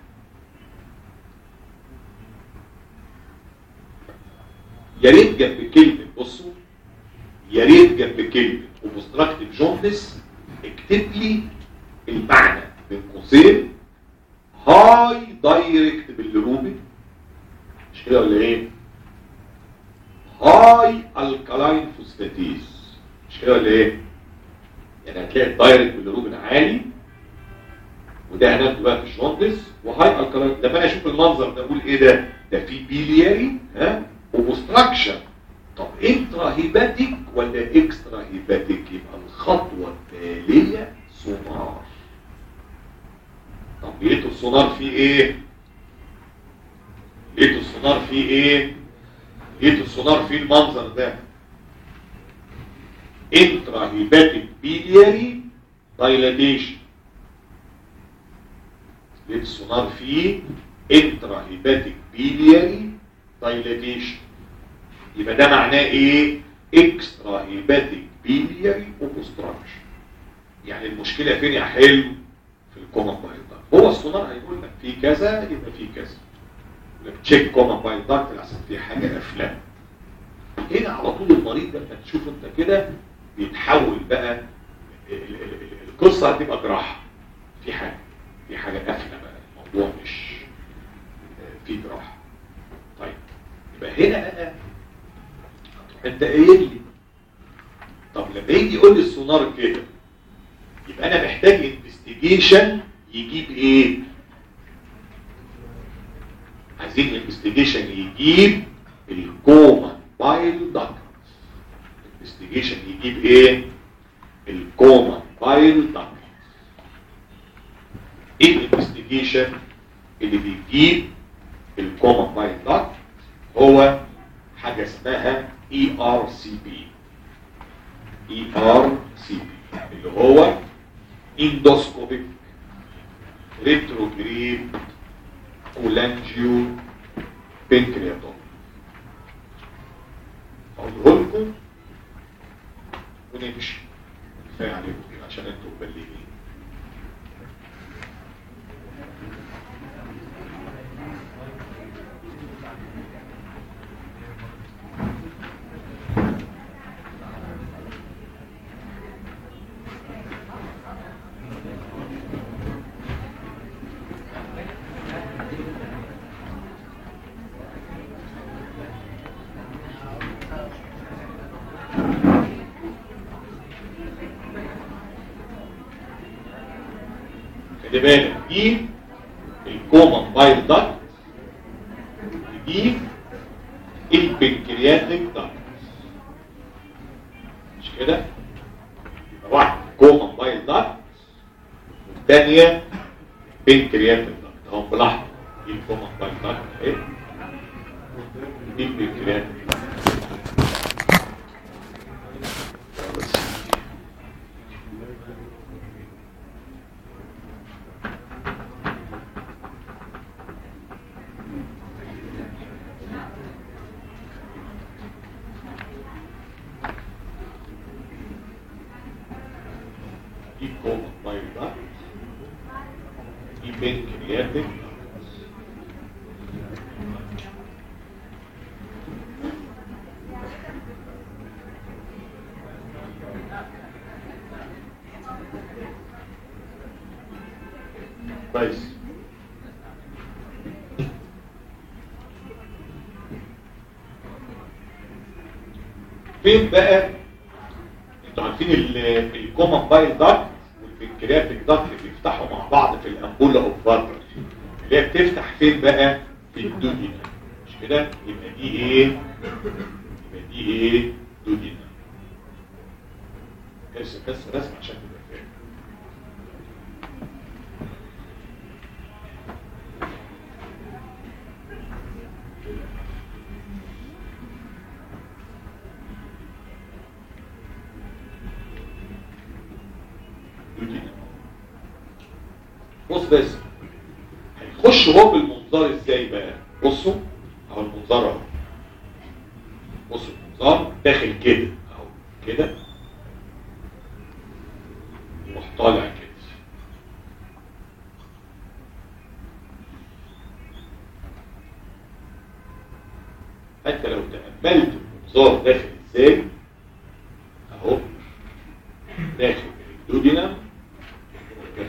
Speaker 1: يا ريت جنب كلمه بصوا يا ريت جنب كلمه اوبستراكتيف جوندس اكتب لي المعنى بين قوسين هاي دايركت بالروبي مش كده ولا ايه هاي الكالاين فوسفاتيز مش كده ولا ايه يعني هتلاقي الدايركت بالروبين عالي وده هناك بقى في الجوندس وهاي الكالاين لما انا اشوف المنظر ده اقول ايه ده ده في بيلياري ها اوبستراكشن طب انترا هيباتيك ولا اكسترا هيباتيك يبقى الخطوه التاليه سونار طب لقيتوا السونار فيه ايه لقيتوا السونار فيه ايه لقيتوا السونار فيه المنظر ده انترا هيباتيك بيلياري دايلاتيشن لقيت السونار فيه انترا هيباتيك بيلياري دايلاتيشن يبقى ده معناه ايه اكسترا هيباتيك بيلياري اوبستراكشن يعني المشكله فين يا حلو في الكومن بايل داكت هو السونار هيقول لك في كذا يبقى في كذا لك تشيك كومن بايل داكت عشان في حاجه قافله هنا على طول المريض ده لما تشوف انت كده بيتحول بقى ال- ال- ال- القصه هتبقى جراحه في حاجه في حاجه قافله بقى الموضوع مش في جراحه طيب يبقى هنا بقى هتروح انت قايل لي طب لما يجي يقول لي السونار كده يبقى انا محتاج انفستيجيشن يجيب ايه عايزين انفستيجيشن يجيب الكوما بايل داكت انفستيجيشن يجيب ايه الكوما بايل داكت ايه الانفستيجيشن اللي بيجيب الكوما بايل داكت هو حاجه اسمها اي ار سي بي اي ار سي بي اللي هو اندوسكوبيك ريتروجريد كولانجيو بنكرياتوم اقوله لكم ونمشي كفايه عليكم كده عشان انتوا مبلغين خلي بالك دي الكومن بايل داكت دي البنكرياتيك داكت مش كده يبقى واحد كومن بايل داكت والثانيه بنكرياتيك داكت اهو بلاحظ دي الكومن بايل داكت اهي دي البنكرياتيك دي كومن بايل داكت دي بنكرياتيك كويس فين بقى انتوا عارفين الكومن بايل داكت والبنكرياتيك داكت بيفتحوا مع بعض في الامبولا اوف فاتر اللي هي بتفتح فين بقى في الدودينا مش كده يبقى دي ايه يبقى دي ايه دودينا ارسم بس رسم عشان تبقى فاهم دودينا بص بس هيخش هو بالمنظار ازاي بقى بصوا اهو المنظار اهو بصوا المنظار داخل كده اهو كده يروح طالع كده حتى لو تأملت المنظار داخل ازاي اهو داخل الدودينم داخل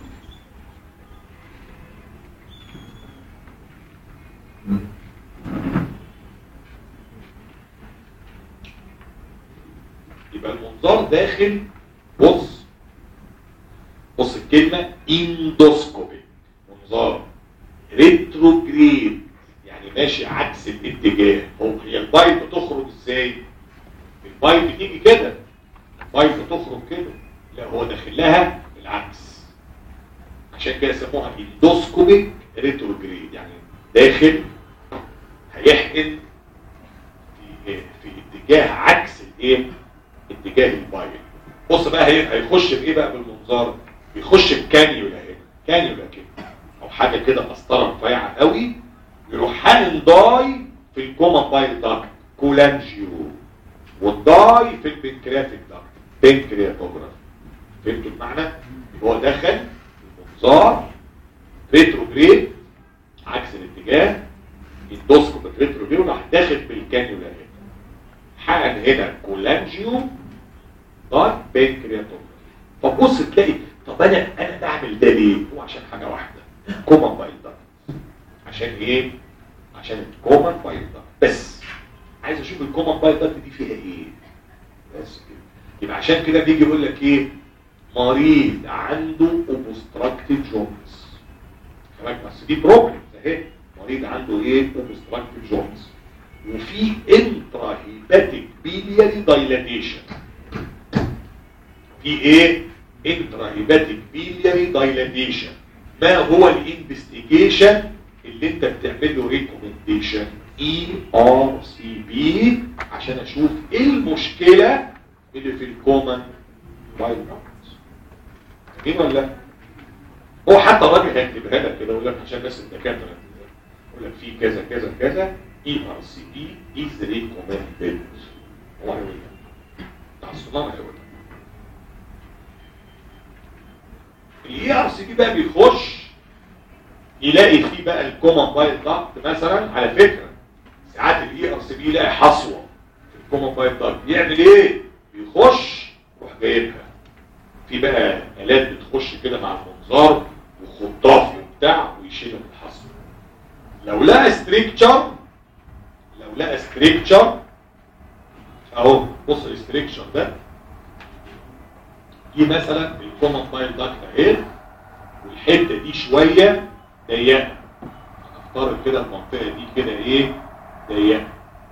Speaker 1: يبقى المنظار داخل بص بص الكلمة اندوسكوبي منظار ريتروجريد يعني ماشي عكس الاتجاه هو هي البايب بتخرج ازاي البايب بتيجي كده البايب بتخرج كده لا هو داخل لها بالعكس عشان كده سموها اندوسكوبيك ريتروجريد يعني داخل هيحقن في في اتجاه عكس الايه اتجاه البايل بص بقى هي هيخش بايه بقى بالمنظار بيخش بكانيولا هنا كانيولا كده او حاجه كده قسطره رفيعه قوي يروح حامل داي في الكوما بايل داكت كولانجيو والداي في البنكرياتيك داكت بنكرياتوجراف فهمتوا المعنى يبقى هو دخل المنظار ريتروجريد عكس الاتجاه اندوسكوب ريتروجريد راح داخل بالكانيولا هنا حقن هنا كولانجيو داي بنكرياتوجراف فبص تلاقي طب انا انا بعمل ده ليه؟ هو عشان حاجه واحده كومن بايل داكت عشان ايه عشان الكومن بايل داكت بس عايز اشوف الكومن بايل داكت دي فيها ايه بس كده يبقى عشان كده بيجي يقول لك ايه مريض عنده اوبستراكتيف جونز خلاك بس دي بروبلم اهي مريض عنده ايه اوبستراكتيف جونز وفي انترا هيباتيك بيلياري دايلاتيشن في ايه انترا هيباتيك بيلياري دايلاتيشن ما هو الانفستيجيشن اللي انت بتعمل له ريكومنديشن اي ار سي بي عشان اشوف ايه المشكله اللي في الكومن بايل مين ولا لا؟ هو حتى الراجل هيكتبها لك كده يقول لك عشان بس الدكاتره يقول لك في كذا كذا كذا اي ار سي بي از ريكومندد هو هيقول لك بتاع الصناعه هيقول لك الاي ار سي بي بقى بيخش يلاقي فيه بقى الكومن بايل ضغط مثلا على فكره ساعات الاي ار سي بي يلاقي حصوه في الكومن بايل ضغط يعمل ايه؟ بيخش يروح جايبها في بقى الات بتخش كده مع المنظار وخطاف وبتاع ويشيلها من الحصوه لو لقى ستريكتشر لو لقى ستريكتشر اهو بص الستريكتشر ده دي مثلا الكومن بايل داكت اهي والحته دي شويه ضيقه هنفترض كده المنطقه دي كده ايه ضيقه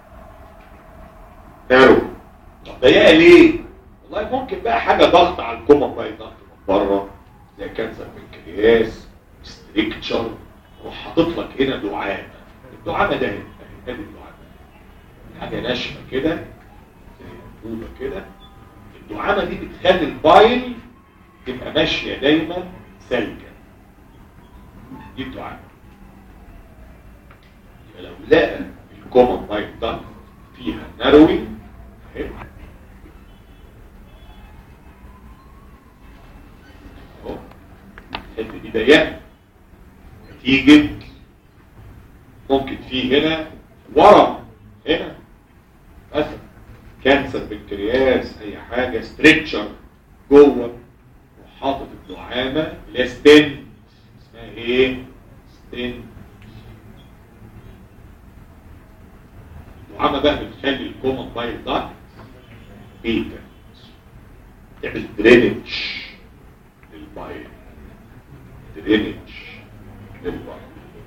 Speaker 1: نارو طب ضيقه ليه؟ والله ممكن بقى حاجه ضغط على الكومن بايل داكت من بره زي كانسر بنكرياس ستريكتشر روح حاطط لك هنا دعامه الدعامه ده اهي ادي الدعامه حاجه ناشفه كده زي انبوبه كده الدعامه دي بتخلي البايل تبقى ماشيه دايما سالكه دي الدعامه يبقى لو لقى الكومن بايل ده فيها ناروينج اهي اهو الحته دي ضيقه نتيجه ممكن في هنا ورم هنا مثلا كانسر بنكرياس اي حاجه ستريكشر جوه وحاطط الدعامه اللي هي ستنت اسمها ايه؟ ستنت الدعامه بقى بتخلي الكومن بايل داكت بيتا تعمل درينج للبايل درينج للبايل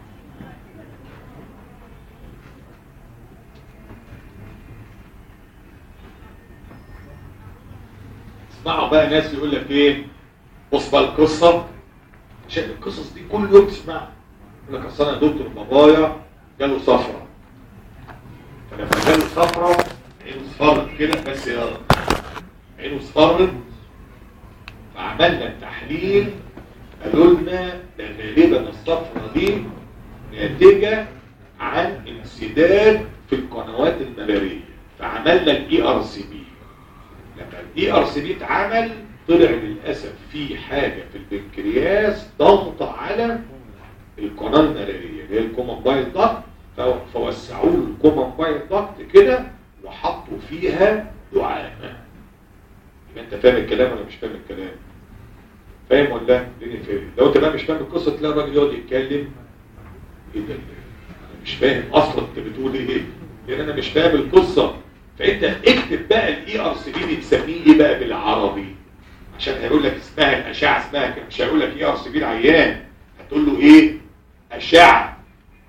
Speaker 1: اسمعوا بقى ناس يقول لك ايه بص بقى القصه عشان القصص دي كل يوم تسمعها يقول لك اصل انا دكتور بابايا جاله صفرة فلما جاله صفرة عينه اصفرت كده بس يا عينه اصفرت فعملنا التحليل قالوا لنا ده غالبا الصفرة دي ناتجة عن انسداد في القنوات المرارية فعملنا الاي ار سي بي لما الاي ار سي بي اتعمل طلع للاسف في حاجه في البنكرياس ضغط على القناه المراريه اللي هي الكومن بايل ضغط فوسعوا له الكومن بايل ضغط كده وحطوا فيها دعامه يبقى انت فاهم الكلام ولا مش فاهم الكلام فاهم ولا لا؟ ليه فاهم لو انت بقى مش فاهم القصه تلاقي الراجل يقعد يتكلم ايه ده انا مش فاهم اصلا انت بتقول ايه لان انا مش فاهم القصه فانت اكتب بقى الاي ار سي بي بتسميه ايه بقى بالعربي عشان هيقول لك اسمها الاشعه اسمها كده مش هيقول لك اي ار سي بي العيان هتقول له ايه اشعه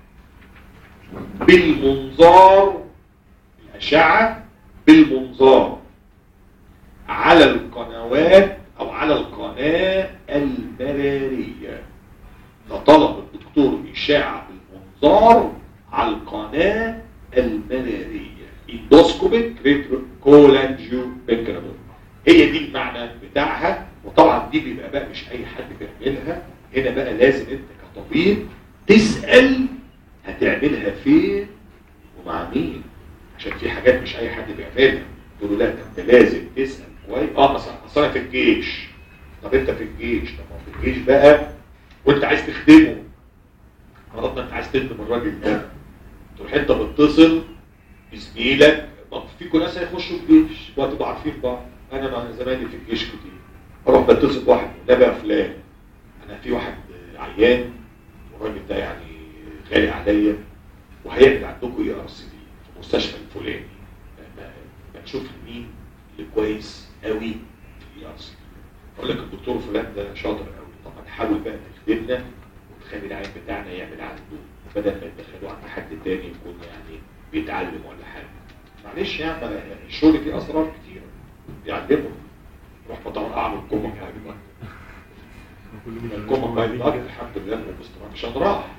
Speaker 1: بالمنظار الاشعه بالمنظار على القنوات او على القناه المراريه فطلب الدكتور اشاعه بالمنظار على القناه المراريه اندوسكوبيك ريتروكولانجيو بنكرابول هي دي المعنى بتاعها وطبعا دي بيبقى بقى مش اي حد بيعملها هنا بقى لازم انت كطبيب تسأل هتعملها فين ومع مين عشان في حاجات مش اي حد بيعملها تقول له لا ده انت لازم تسأل كويس اه مثلا اصل انا في الجيش طب انت في الجيش طب ما في الجيش بقى وانت عايز تخدمه فرضنا انت عايز تخدم الراجل ده تروح انت بتتصل بزميلك طب فيكم ناس هيخشوا الجيش وهتبقوا عارفين بعض انا مع زمايلي في الجيش كتير اروح بتصل بواحد لا بقى فلان انا في واحد عيان والراجل ده يعني غالي عليا وهيعمل عندكم اي ار سي بي في المستشفى الفلاني ما تشوف مين اللي كويس قوي في الاي ار سي بي اقول لك الدكتور فلان ده شاطر قوي طب ما تحاول بقى تخدمنا وتخلي العيان بتاعنا يعمل عنده بدل ما يدخلوه عند حد تاني يكون يعني بيتعلم ولا حاجه معلش يعني الشغل فيه اسرار كتير بيعلمه روح طبعا اعمل كومه كده الكومه باي الارض الحمد لله باستمرار مش راح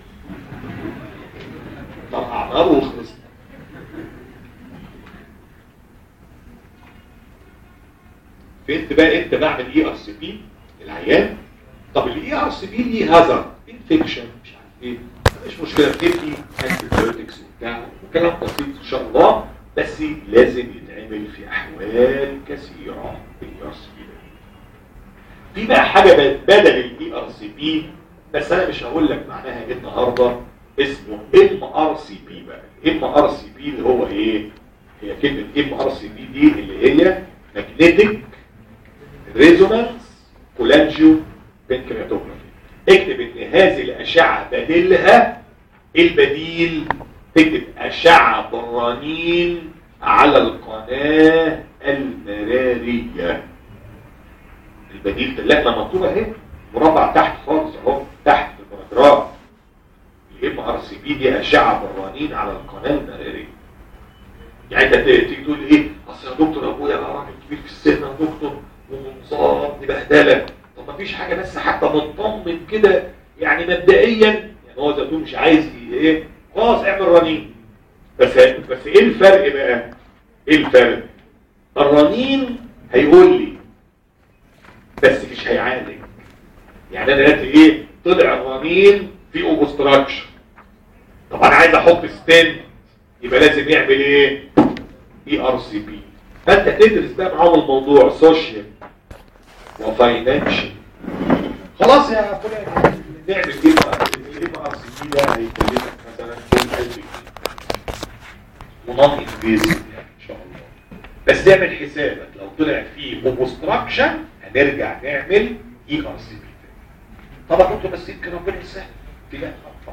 Speaker 1: طلع نار وخلصنا فانت بقى انت بعمل اي ار سي بي العيان طب الاي ار سي بي ليه هازارد انفكشن مش عارف ايه مش مشكله بتدي انتي بايوتكس وبتاع وكلام بسيط ان شاء الله بس لازم يتعمل في احوال كثيره بالاي ار سي بي في بقى حاجه ب- بدل الاي ار سي بي بس انا مش هقول لك معناها ايه النهارده اسمه ام ار سي بي بقى ام ار سي بي اللي هو ايه هي كلمه ام ار سي بي دي اللي هي ماجنتيك ريزونانس كولانجيو بنكرياتوجرافي اكتب ان هذه الاشعه بديلها البديل تكتب اشعه برانين على القناه المراريه البديل ده لا ما مكتوبه اهي مربع تحت خالص اهو تحت في البراجراف الام ار سي بي دي اشعه برانين على القناه المراريه يعني انت تيجي تقول ايه اصل يا دكتور ابويا بقى راجل كبير في السن يا دكتور ومنصاب دي بهدله طب ما فيش حاجه بس حتى مطمن كده يعني مبدئيا يعني هو زي ما تقول مش عايز ي- ايه خلاص اعمل رنين بس بس ايه الفرق بقى ايه الفرق الرنين هيقول لي بس مش هيعالج يعني انا دلوقتي ايه طلع الرنين في اوبستراكشن طب انا عايز احط ستنت يبقى لازم يعمل ايه اي ار سي بي فانت تدرس بقى معاهم الموضوع سوشيال وفاينانشال خلاص يا فلان نعمل ايه بقى الاي ار سي بي ده هيكلفك مثلا 100000 جنيه ونون انفيزيف يعني ان شاء الله بس اعمل حسابك لو طلع فيه اوبستراكشن هنرجع نعمل اي ار سي بي طبعا انتوا بس يمكن ربنا يسهل في لا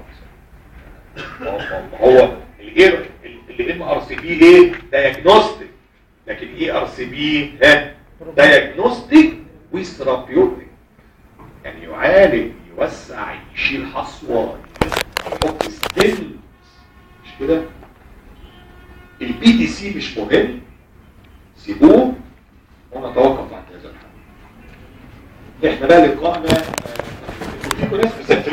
Speaker 1: خلاص هو الايه الام ار سي بي ايه دايجنوستيك لكن اي ار سي بي ها دايجنوستيك وثيرابيوتيك يعني يعالج يوسع يشيل حصوه يحط ستين مش كده البي دي سي مش مهم سيبوه ونتوقف عن هذا الحديث احنا بقى لقائنا آه، فيكم ناس بس